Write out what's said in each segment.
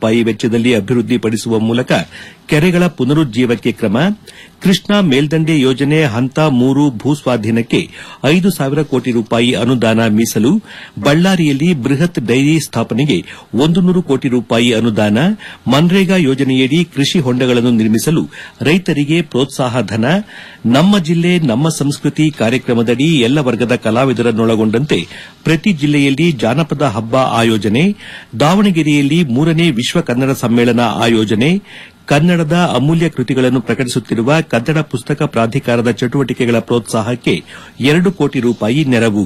ರೂಪಾಯಿ ವೆಚ್ಚದಲ್ಲಿ ಅಭಿವೃದ್ಧಿಪಡಿಸುವ ಮೂಲಕ ಕೆರೆಗಳ ಪುನರುಜ್ಜೀವಕ್ಕೆ ಕ್ರಮ ಕೃಷ್ಣಾ ಮೇಲ್ದಂಡೆ ಯೋಜನೆ ಹಂತ ಮೂರು ಭೂಸ್ವಾಧೀನಕ್ಕೆ ಐದು ಸಾವಿರ ಕೋಟಿ ರೂಪಾಯಿ ಅನುದಾನ ಮೀಸಲು ಬಳ್ಳಾರಿಯಲ್ಲಿ ಬೃಹತ್ ಡೈರಿ ಸ್ಥಾಪನೆಗೆ ಒಂದು ನೂರು ಕೋಟಿ ರೂಪಾಯಿ ಅನುದಾನ ಮನ್ರೇಗಾ ಯೋಜನೆಯಡಿ ಕೃಷಿ ಹೊಂಡಗಳನ್ನು ನಿರ್ಮಿಸಲು ರೈತರಿಗೆ ಪ್ರೋತ್ಸಾಹ ಧನ ನಮ್ಮ ಜಿಲ್ಲೆ ನಮ್ಮ ಸಂಸ್ಕೃತಿ ಕಾರ್ಯಕ್ರಮದಡಿ ಎಲ್ಲ ವರ್ಗದ ಕಲಾವಿದರನ್ನೊಳಗೊಂಡಂತೆ ಪ್ರತಿ ಜಿಲ್ಲೆಯಲ್ಲಿ ಜಾನಪದ ಹಬ್ಬ ಆಯೋಜನೆ ದಾವಣಗೆರೆಯಲ್ಲಿ ಮೂರನೇ ವಿಶ್ವ ಕನ್ನಡ ಸಮ್ಮೇಳನ ಆಯೋಜನೆ ಕನ್ನಡದ ಅಮೂಲ್ಯ ಕೃತಿಗಳನ್ನು ಪ್ರಕಟಿಸುತ್ತಿರುವ ಕನ್ನಡ ಪುಸ್ತಕ ಪ್ರಾಧಿಕಾರದ ಚಟುವಟಿಕೆಗಳ ಪ್ರೋತ್ಸಾಹಕ್ಕೆ ಎರಡು ಕೋಟಿ ರೂಪಾಯಿ ನೆರವು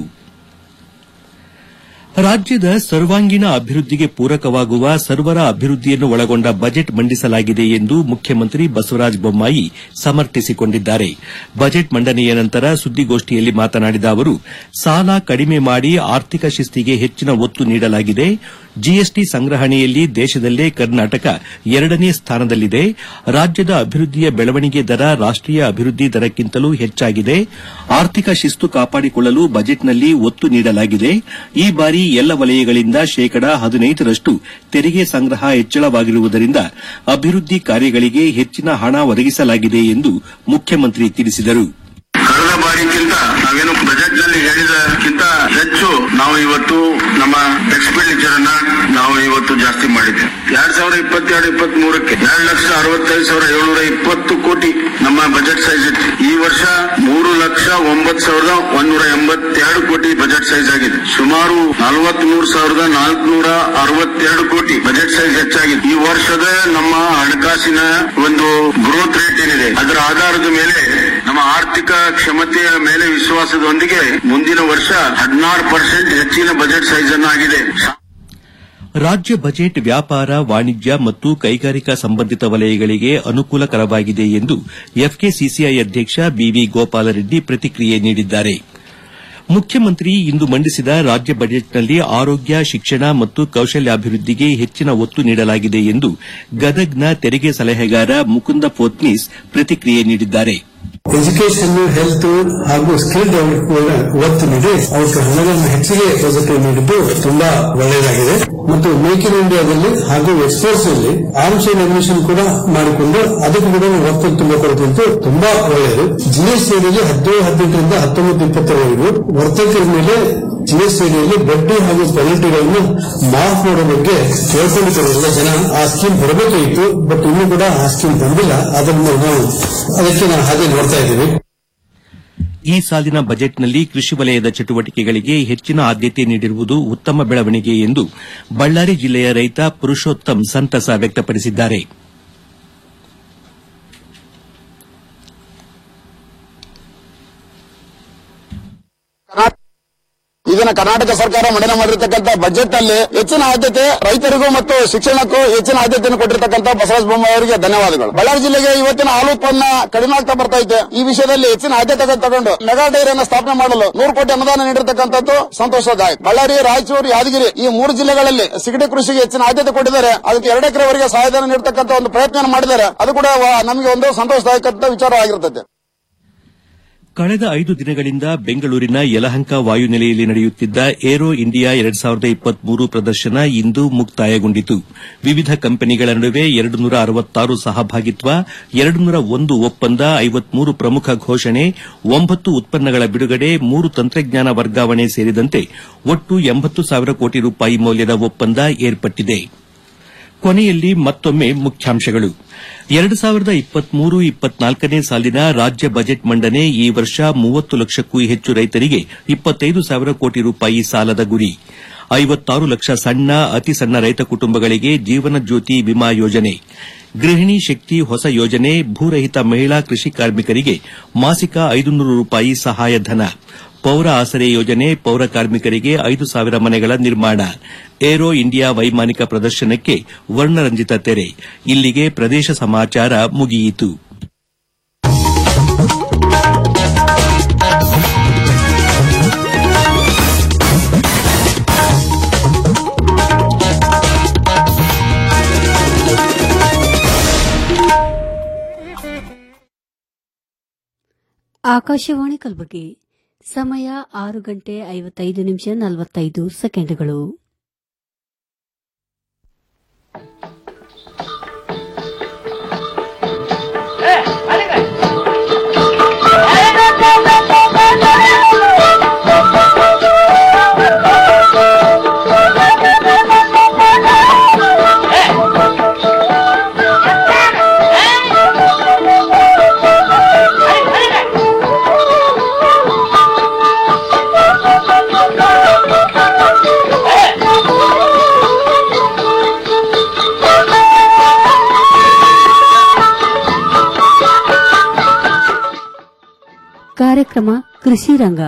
ರಾಜ್ಯದ ಸರ್ವಾಂಗೀಣ ಅಭಿವೃದ್ಧಿಗೆ ಪೂರಕವಾಗುವ ಸರ್ವರ ಅಭಿವೃದ್ಧಿಯನ್ನು ಒಳಗೊಂಡ ಬಜೆಟ್ ಮಂಡಿಸಲಾಗಿದೆ ಎಂದು ಮುಖ್ಯಮಂತ್ರಿ ಬಸವರಾಜ ಬೊಮ್ಮಾಯಿ ಸಮರ್ಥಿಸಿಕೊಂಡಿದ್ದಾರೆ ಬಜೆಟ್ ಮಂಡನೆಯ ನಂತರ ಸುದ್ದಿಗೋಷ್ಠಿಯಲ್ಲಿ ಮಾತನಾಡಿದ ಅವರು ಸಾಲ ಕಡಿಮೆ ಮಾಡಿ ಆರ್ಥಿಕ ಶಿಸ್ತಿಗೆ ಹೆಚ್ಚಿನ ಒತ್ತು ನೀಡಲಾಗಿದೆ ಜಿಎಸ್ಟಿ ಸಂಗ್ರಹಣೆಯಲ್ಲಿ ದೇಶದಲ್ಲೇ ಕರ್ನಾಟಕ ಎರಡನೇ ಸ್ಥಾನದಲ್ಲಿದೆ ರಾಜ್ಯದ ಅಭಿವೃದ್ಧಿಯ ಬೆಳವಣಿಗೆ ದರ ರಾಷ್ಟೀಯ ಅಭಿವೃದ್ಧಿ ದರಕ್ಕಿಂತಲೂ ಹೆಚ್ಚಾಗಿದೆ ಆರ್ಥಿಕ ಶಿಸ್ತು ಕಾಪಾಡಿಕೊಳ್ಳಲು ಬಜೆಟ್ನಲ್ಲಿ ಒತ್ತು ನೀಡಲಾಗಿದೆ ಈ ಬಾರಿ ಎಲ್ಲ ವಲಯಗಳಿಂದ ಶೇಕಡಾ ಹದಿನೈದರಷ್ಟು ತೆರಿಗೆ ಸಂಗ್ರಹ ಹೆಚ್ಚಳವಾಗಿರುವುದರಿಂದ ಅಭಿವೃದ್ಧಿ ಕಾರ್ಯಗಳಿಗೆ ಹೆಚ್ಚಿನ ಹಣ ಒದಗಿಸಲಾಗಿದೆ ಎಂದು ಮುಖ್ಯಮಂತ್ರಿ ತಿಳಿಸಿದರು ಕಳೆದ ಬಾರಿಗಿಂತ ನಾವೇನು ಬಜೆಟ್ ನಲ್ಲಿ ಹೇಳಿದಕ್ಕಿಂತ ಹೆಚ್ಚು ನಾವು ಇವತ್ತು ನಮ್ಮ ಎಕ್ಸ್ಪೆಂಡಿಚರ್ ಅನ್ನ ನಾವು ಇವತ್ತು ಜಾಸ್ತಿ ಮಾಡಿದ್ದೇವೆ ಎರಡ್ ಸಾವಿರದ ಇಪ್ಪತ್ತೆರಡು ಇಪ್ಪತ್ತ್ ಮೂರಕ್ಕೆ ಎರಡು ಲಕ್ಷ ಅರವತ್ತೈದು ಸಾವಿರ ಏಳ್ನೂರ ಇಪ್ಪತ್ತು ಕೋಟಿ ನಮ್ಮ ಬಜೆಟ್ ಸೈಜ್ ಇತ್ತು ಈ ವರ್ಷ ಮೂರು ಲಕ್ಷ ಒಂಬತ್ತು ಸಾವಿರದ ಒಂದೂರ ಎಂಬತ್ತೆರಡು ಕೋಟಿ ಬಜೆಟ್ ಸೈಜ್ ಆಗಿದೆ ಸುಮಾರು ನಲವತ್ಮೂರು ಸಾವಿರದ ನಾಲ್ಕುನೂರ ಅರವತ್ತೆರಡು ಕೋಟಿ ಬಜೆಟ್ ಸೈಜ್ ಹೆಚ್ಚಾಗಿದೆ ಈ ವರ್ಷದ ನಮ್ಮ ಹಣಕಾಸಿನ ಒಂದು ಗ್ರೋತ್ ರೇಟ್ ಏನಿದೆ ಅದರ ಆಧಾರದ ಮೇಲೆ ನಮ್ಮ ಆರ್ಥಿಕ ಕ್ಷಮತೆಯ ಮೇಲೆ ವಿಶ್ವಾಸದೊಂದಿಗೆ ಮುಂದಿನ ವರ್ಷ ಹದಿನಾರು ಪರ್ಸೆಂಟ್ ಹೆಚ್ಚಿನ ಬಜೆಟ್ ಸೈಜ್ ಅನ್ನು ಆಗಿದೆ ರಾಜ್ಯ ಬಜೆಟ್ ವ್ಯಾಪಾರ ವಾಣಿಜ್ಯ ಮತ್ತು ಕೈಗಾರಿಕಾ ಸಂಬಂಧಿತ ವಲಯಗಳಿಗೆ ಅನುಕೂಲಕರವಾಗಿದೆ ಎಂದು ಎಫ್ಕೆಸಿಸಿಐ ಅಧ್ಯಕ್ಷ ಬಿವಿ ಗೋಪಾಲರೆಡ್ಡಿ ಪ್ರತಿಕ್ರಿಯೆ ನೀಡಿದ್ದಾರೆ ಮುಖ್ಯಮಂತ್ರಿ ಇಂದು ಮಂಡಿಸಿದ ರಾಜ್ಯ ಬಜೆಟ್ನಲ್ಲಿ ಆರೋಗ್ಯ ಶಿಕ್ಷಣ ಮತ್ತು ಕೌಶಲ್ಯಾಭಿವೃದ್ಧಿಗೆ ಹೆಚ್ಚಿನ ಒತ್ತು ನೀಡಲಾಗಿದೆ ಎಂದು ಗದಗ್ನ ತೆರಿಗೆ ಸಲಹೆಗಾರ ಮುಕುಂದ ಪೋತ್ನೀಸ್ ಪ್ರತಿಕ್ರಿಯೆ ನೀಡಿದ್ದಾರೆ ಎಜುಕೇಶನ್ ಹೆಲ್ತ್ ಹಾಗೂ ಸ್ಕಿಲ್ ಡೆವಲಪ್ಮೆಂಟ್ ಒತ್ತು ನೀಡಿ ಅವಕ್ಕೆ ಹಣವನ್ನು ಹೆಚ್ಚಿಗೆ ಬಜೆಟ್ ನೀಡಿದ್ದು ತುಂಬಾ ಒಳ್ಳೆಯದಾಗಿದೆ ಮತ್ತು ಮೇಕ್ ಇನ್ ಇಂಡಿಯಾದಲ್ಲಿ ಹಾಗೂ ಎಕ್ಸ್ಪೋರ್ಟ್ಸ್ ನಲ್ಲಿ ಆರ್ಮ್ಸ್ ಅಂಡ್ ಅಡ್ಮಿಷನ್ ಕೂಡ ಮಾಡಿಕೊಂಡು ಅದಕ್ಕೂ ಕೂಡ ಒತ್ತು ತುಂಬ ಕೊಡುತ್ತಿದ್ದು ತುಂಬಾ ಒಳ್ಳೆಯದು ಜಿಎಸ್ಟಿಯಲ್ಲಿ ಹದಿನೇಳು ಹದಿನೆಂಟರಿಂದ ಹತ್ತೊಂಬತ್ತು ಇಪ್ಪತ್ತರವರೆಗೂ ವರ್ತಕರ ಮೇಲೆ ಜಿಎಸ್ಟಿಯಲ್ಲಿ ಬಡ್ಡಿ ಹಾಗೂ ಪೆನಲ್ಟಿಗಳನ್ನು ಮಾಫ್ ಮಾಡೋ ಬಗ್ಗೆ ಕೇಳ್ಕೊಂಡಿದ್ದರಿಂದ ಜನ ಆ ಸ್ಕೀಮ್ ಬರಬೇಕಾಗಿತ್ತು ಬಟ್ ಇನ್ನೂ ಕೂಡ ಆ ಸ್ಕೀಮ್ ಬಂದಿಲ್ಲ ಅದನ್ನು ನಾವು ಅದಕ್ಕೆ ನಾವು ಹಾಗೆ ನೋಡ್ತಾ ಇದ್ದೀವಿ ಈ ಸಾಲಿನ ಬಜೆಟ್ನಲ್ಲಿ ಕೃಷಿ ವಲಯದ ಚಟುವಟಿಕೆಗಳಿಗೆ ಹೆಚ್ಚಿನ ಆದ್ಯತೆ ನೀಡಿರುವುದು ಉತ್ತಮ ಬೆಳವಣಿಗೆ ಎಂದು ಬಳ್ಳಾರಿ ಜಿಲ್ಲೆಯ ರೈತ ಪುರುಷೋತ್ತಮ್ ಸಂತಸ ವ್ಯಕ್ತಪಡಿಸಿದ್ದಾರೆ ಇದನ್ನ ಕರ್ನಾಟಕ ಸರ್ಕಾರ ಮಂಡನೆ ಮಾಡಿರ್ತಕ್ಕಂಥ ಬಜೆಟ್ ನಲ್ಲಿ ಹೆಚ್ಚಿನ ಆದ್ಯತೆ ರೈತರಿಗೂ ಮತ್ತು ಶಿಕ್ಷಣಕ್ಕೂ ಹೆಚ್ಚಿನ ಆದ್ಯತೆಯನ್ನು ಕೊಟ್ಟಿರ್ತಕ್ಕಂಥ ಬಸವರಾಜ ಬೊಮ್ಮಾಯಿ ಅವರಿಗೆ ಧನ್ಯವಾದಗಳು ಬಳ್ಳಾರಿ ಜಿಲ್ಲೆಗೆ ಇವತ್ತಿನ ಹಾಲು ಉತ್ಪನ್ನ ಕಡಿಮೆ ಆಗ್ತಾ ಬರ್ತಾ ಇದೆ ಈ ವಿಷಯದಲ್ಲಿ ಹೆಚ್ಚಿನ ಆದ್ಯತೆ ತಗೊಂಡು ಮೆಗಾ ಡೈರಿಯನ್ನು ಸ್ಥಾಪನೆ ಮಾಡಲು ನೂರು ಕೋಟಿ ಅನುದಾನ ನೀಡಿರ್ತಕ್ಕಂಥದ್ದು ಸಂತೋಷದಾಯಕ ಬಳ್ಳಾರಿ ರಾಯಚೂರು ಯಾದಗಿರಿ ಈ ಮೂರು ಜಿಲ್ಲೆಗಳಲ್ಲಿ ಸಿಗಡಿ ಕೃಷಿಗೆ ಹೆಚ್ಚಿನ ಆದ್ಯತೆ ಕೊಟ್ಟಿದ್ದಾರೆ ಅದಕ್ಕೆ ಎರಡು ಎಕರೆವರೆಗೆ ಸಹಾಯಧನ ನೀಡತಕ್ಕಂಥ ಒಂದು ಪ್ರಯತ್ನ ಮಾಡಿದ್ದಾರೆ ಅದು ಕೂಡ ವ- ನಮಗೆ ಒಂದು ಸಂತೋಷದಾಯಕ ವಿಚಾರವಾಗಿರುತ್ತದೆ ಕಳೆದ ಐದು ದಿನಗಳಿಂದ ಬೆಂಗಳೂರಿನ ಯಲಹಂಕ ವಾಯುನೆಲೆಯಲ್ಲಿ ನಡೆಯುತ್ತಿದ್ದ ಏರೋ ಇಂಡಿಯಾ ಎರಡ್ ಸಾವಿರದ ಇಪ್ಪತ್ಮೂರು ಪ್ರದರ್ಶನ ಇಂದು ಮುಕ್ತಾಯಗೊಂಡಿತು ವಿವಿಧ ಕಂಪನಿಗಳ ನಡುವೆ ಎರಡು ನೂರ ಅರವತ್ತಾರು ಸಹಭಾಗಿತ್ವ ಎರಡು ನೂರ ಒಂದು ಒಪ್ಪಂದ ಐವತ್ಮೂರು ಪ್ರಮುಖ ಘೋಷಣೆ ಒಂಬತ್ತು ಉತ್ಪನ್ನಗಳ ಬಿಡುಗಡೆ ಮೂರು ತಂತ್ರಜ್ಞಾನ ವರ್ಗಾವಣೆ ಸೇರಿದಂತೆ ಒಟ್ಟು ಎಂಬತ್ತು ಸಾವಿರ ಕೋಟಿ ರೂಪಾಯಿ ಮೌಲ್ಯದ ಒಪ್ಪಂದ ಏರ್ಪಟ್ಟಿದೆ ಕೊನೆಯಲ್ಲಿ ಮತ್ತೊಮ್ಮೆ ಮುಖ್ಯಾಂಶಗಳು ಎರಡು ಸಾವಿರದ ಇಪ್ಪತ್ಮೂರು ಇಪ್ಪತ್ನಾಲ್ಕನೇ ಸಾಲಿನ ರಾಜ್ಯ ಬಜೆಟ್ ಮಂಡನೆ ಈ ವರ್ಷ ಮೂವತ್ತು ಲಕ್ಷಕ್ಕೂ ಹೆಚ್ಚು ರೈತರಿಗೆ ಇಪ್ಪತ್ತೈದು ಸಾವಿರ ಕೋಟಿ ರೂಪಾಯಿ ಸಾಲದ ಗುರಿ ಐವತ್ತಾರು ಲಕ್ಷ ಸಣ್ಣ ಅತಿ ಸಣ್ಣ ರೈತ ಕುಟುಂಬಗಳಿಗೆ ಜೀವನ ಜ್ಯೋತಿ ವಿಮಾ ಯೋಜನೆ ಗೃಹಿಣಿ ಶಕ್ತಿ ಹೊಸ ಯೋಜನೆ ಭೂರಹಿತ ಮಹಿಳಾ ಕೃಷಿ ಕಾರ್ಮಿಕರಿಗೆ ಮಾಸಿಕ ಐದುನೂರು ರೂಪಾಯಿ ಸಹಾಯಧನ ಪೌರ ಆಸರೆ ಯೋಜನೆ ಪೌರ ಕಾರ್ಮಿಕರಿಗೆ ಐದು ಸಾವಿರ ಮನೆಗಳ ನಿರ್ಮಾಣ ಏರೋ ಇಂಡಿಯಾ ವೈಮಾನಿಕ ಪ್ರದರ್ಶನಕ್ಕೆ ವರ್ಣರಂಜಿತ ತೆರೆ ಇಲ್ಲಿಗೆ ಪ್ರದೇಶ ಸಮಾಚಾರ ಮುಗಿಯಿತು ಆಕಾಶವಾಣಿ ಕಲಬುರಗಿ ಸಮಯ ಆರು ಗಂಟೆ ಐವತ್ತೈದು ನಿಮಿಷ ನಲವತ್ತೈದು ಸೆಕೆಂಡ್ಗಳು ಕಾರ್ಯಕ್ರಮ ಕೃಷಿ ರಂಗ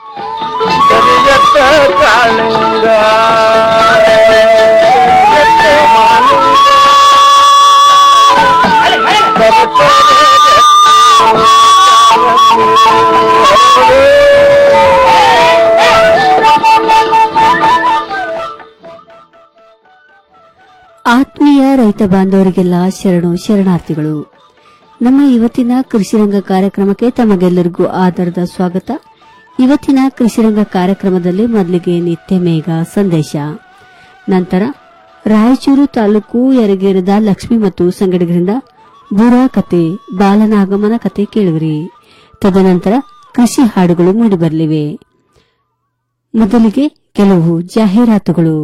ಆತ್ಮೀಯ ರೈತ ಬಾಂಧವರಿಗೆಲ್ಲ ಶರಣು ಶರಣಾರ್ಥಿಗಳು ನಮ್ಮ ಇವತ್ತಿನ ಕೃಷಿರಂಗ ಕಾರ್ಯಕ್ರಮಕ್ಕೆ ತಮಗೆಲ್ಲರಿಗೂ ಆಧಾರದ ಸ್ವಾಗತ ಇವತ್ತಿನ ಕೃಷಿರಂಗ ಕಾರ್ಯಕ್ರಮದಲ್ಲಿ ಮೊದಲಿಗೆ ನಿತ್ಯ ಮೇಘ ಸಂದೇಶ ನಂತರ ರಾಯಚೂರು ತಾಲೂಕು ಯರಗೇರದ ಲಕ್ಷ್ಮಿ ಮತ್ತು ಸಂಗಡಿಗರಿಂದ ಬುರಾ ಕತೆ ಬಾಲನಾಗಮನ ಕತೆ ಕೇಳುವಿರಿ ತದನಂತರ ಕೃಷಿ ಹಾಡುಗಳು ಮೂಡಿಬರಲಿವೆ ಮೊದಲಿಗೆ ಕೆಲವು ಜಾಹೀರಾತುಗಳು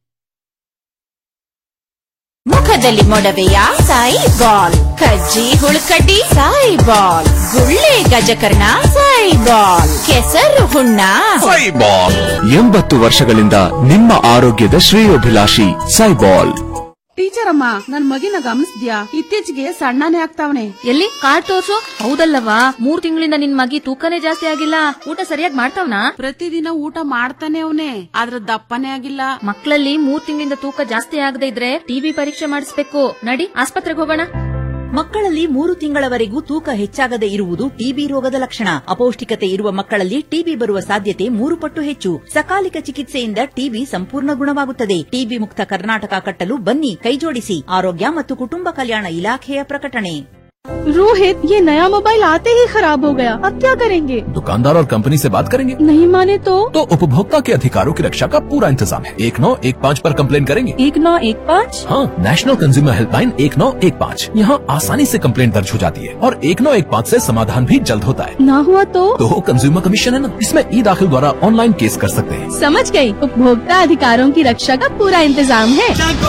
ಮುಖದಲ್ಲಿ ಮೊಡವೆಯ ಸಾಯಿ ಬಾಲ್ ಕಜ್ಜಿ ಹುಳುಕಡ್ಡಿ ಸಾಯಿ ಬಾಲ್ ಗುಳ್ಳೆ ಗಜಕರ್ಣ ಸಾಯಿ ಬಾಲ್ ಕೆಸರು ಹುಣ್ಣ ಸೈಬಾಲ್ ಎಂಬತ್ತು ವರ್ಷಗಳಿಂದ ನಿಮ್ಮ ಆರೋಗ್ಯದ ಶ್ರೇಯೋಭಿಲಾಷಿ ಸೈಬಾಲ್ ಟೀಚರ್ ಅಮ್ಮ ನನ್ ಮಗಿನ ಗಮನಿಸ್ದ್ಯಾ ಇತ್ತೀಚೆಗೆ ಸಣ್ಣನೇ ಆಗ್ತಾವನೆ ಎಲ್ಲಿ ಕಾರ್ಡ್ ತೋರ್ಸು ಹೌದಲ್ಲವಾ ಮೂರ್ ತಿಂಗಳಿಂದ ನಿನ್ ಮಗಿ ತೂಕನೇ ಜಾಸ್ತಿ ಆಗಿಲ್ಲ ಊಟ ಸರಿಯಾಗಿ ಮಾಡ್ತಾವ್ನಾ ಪ್ರತಿದಿನ ಊಟ ಮಾಡ್ತಾನೆ ಅವನೇ ಆದ್ರ ದಪ್ಪನೇ ಆಗಿಲ್ಲ ಮಕ್ಕಳಲ್ಲಿ ಮೂರ್ ತಿಂಗಳಿಂದ ತೂಕ ಜಾಸ್ತಿ ಆಗದೆ ಇದ್ರೆ ಟಿಬಿ ಪರೀಕ್ಷೆ ಮಾಡಿಸ್ಬೇಕು ನಡಿ ಆಸ್ಪತ್ರೆಗೆ ಹೋಗೋಣ ಮಕ್ಕಳಲ್ಲಿ ಮೂರು ತಿಂಗಳವರೆಗೂ ತೂಕ ಹೆಚ್ಚಾಗದೆ ಇರುವುದು ಟಿಬಿ ರೋಗದ ಲಕ್ಷಣ ಅಪೌಷ್ಟಿಕತೆ ಇರುವ ಮಕ್ಕಳಲ್ಲಿ ಟಿಬಿ ಬರುವ ಸಾಧ್ಯತೆ ಮೂರು ಪಟ್ಟು ಹೆಚ್ಚು ಸಕಾಲಿಕ ಚಿಕಿತ್ಸೆಯಿಂದ ಟಿಬಿ ಸಂಪೂರ್ಣ ಗುಣವಾಗುತ್ತದೆ ಟಿಬಿ ಮುಕ್ತ ಕರ್ನಾಟಕ ಕಟ್ಟಲು ಬನ್ನಿ ಕೈಜೋಡಿಸಿ ಆರೋಗ್ಯ ಮತ್ತು ಕುಟುಂಬ ಕಲ್ಯಾಣ ಇಲಾಖೆಯ ಪ್ರಕಟಣೆ रोहित ये नया मोबाइल आते ही खराब हो गया अब क्या करेंगे दुकानदार और कंपनी से बात करेंगे नहीं माने तो तो उपभोक्ता के अधिकारों की रक्षा का पूरा इंतजाम है एक नौ एक पाँच पर कंप्लेन करेंगे एक नौ एक पाँच हाँ नेशनल कंज्यूमर हेल्पलाइन एक नौ एक पाँच यहाँ आसानी से कंप्लेन दर्ज हो जाती है और एक नौ एक पाँच ऐसी समाधान भी जल्द होता है ना हुआ तो तो कंज्यूमर कमीशन है ना इसमें ई दाखिल द्वारा ऑनलाइन केस कर सकते हैं समझ गई उपभोक्ता अधिकारों की रक्षा का पूरा इंतजाम है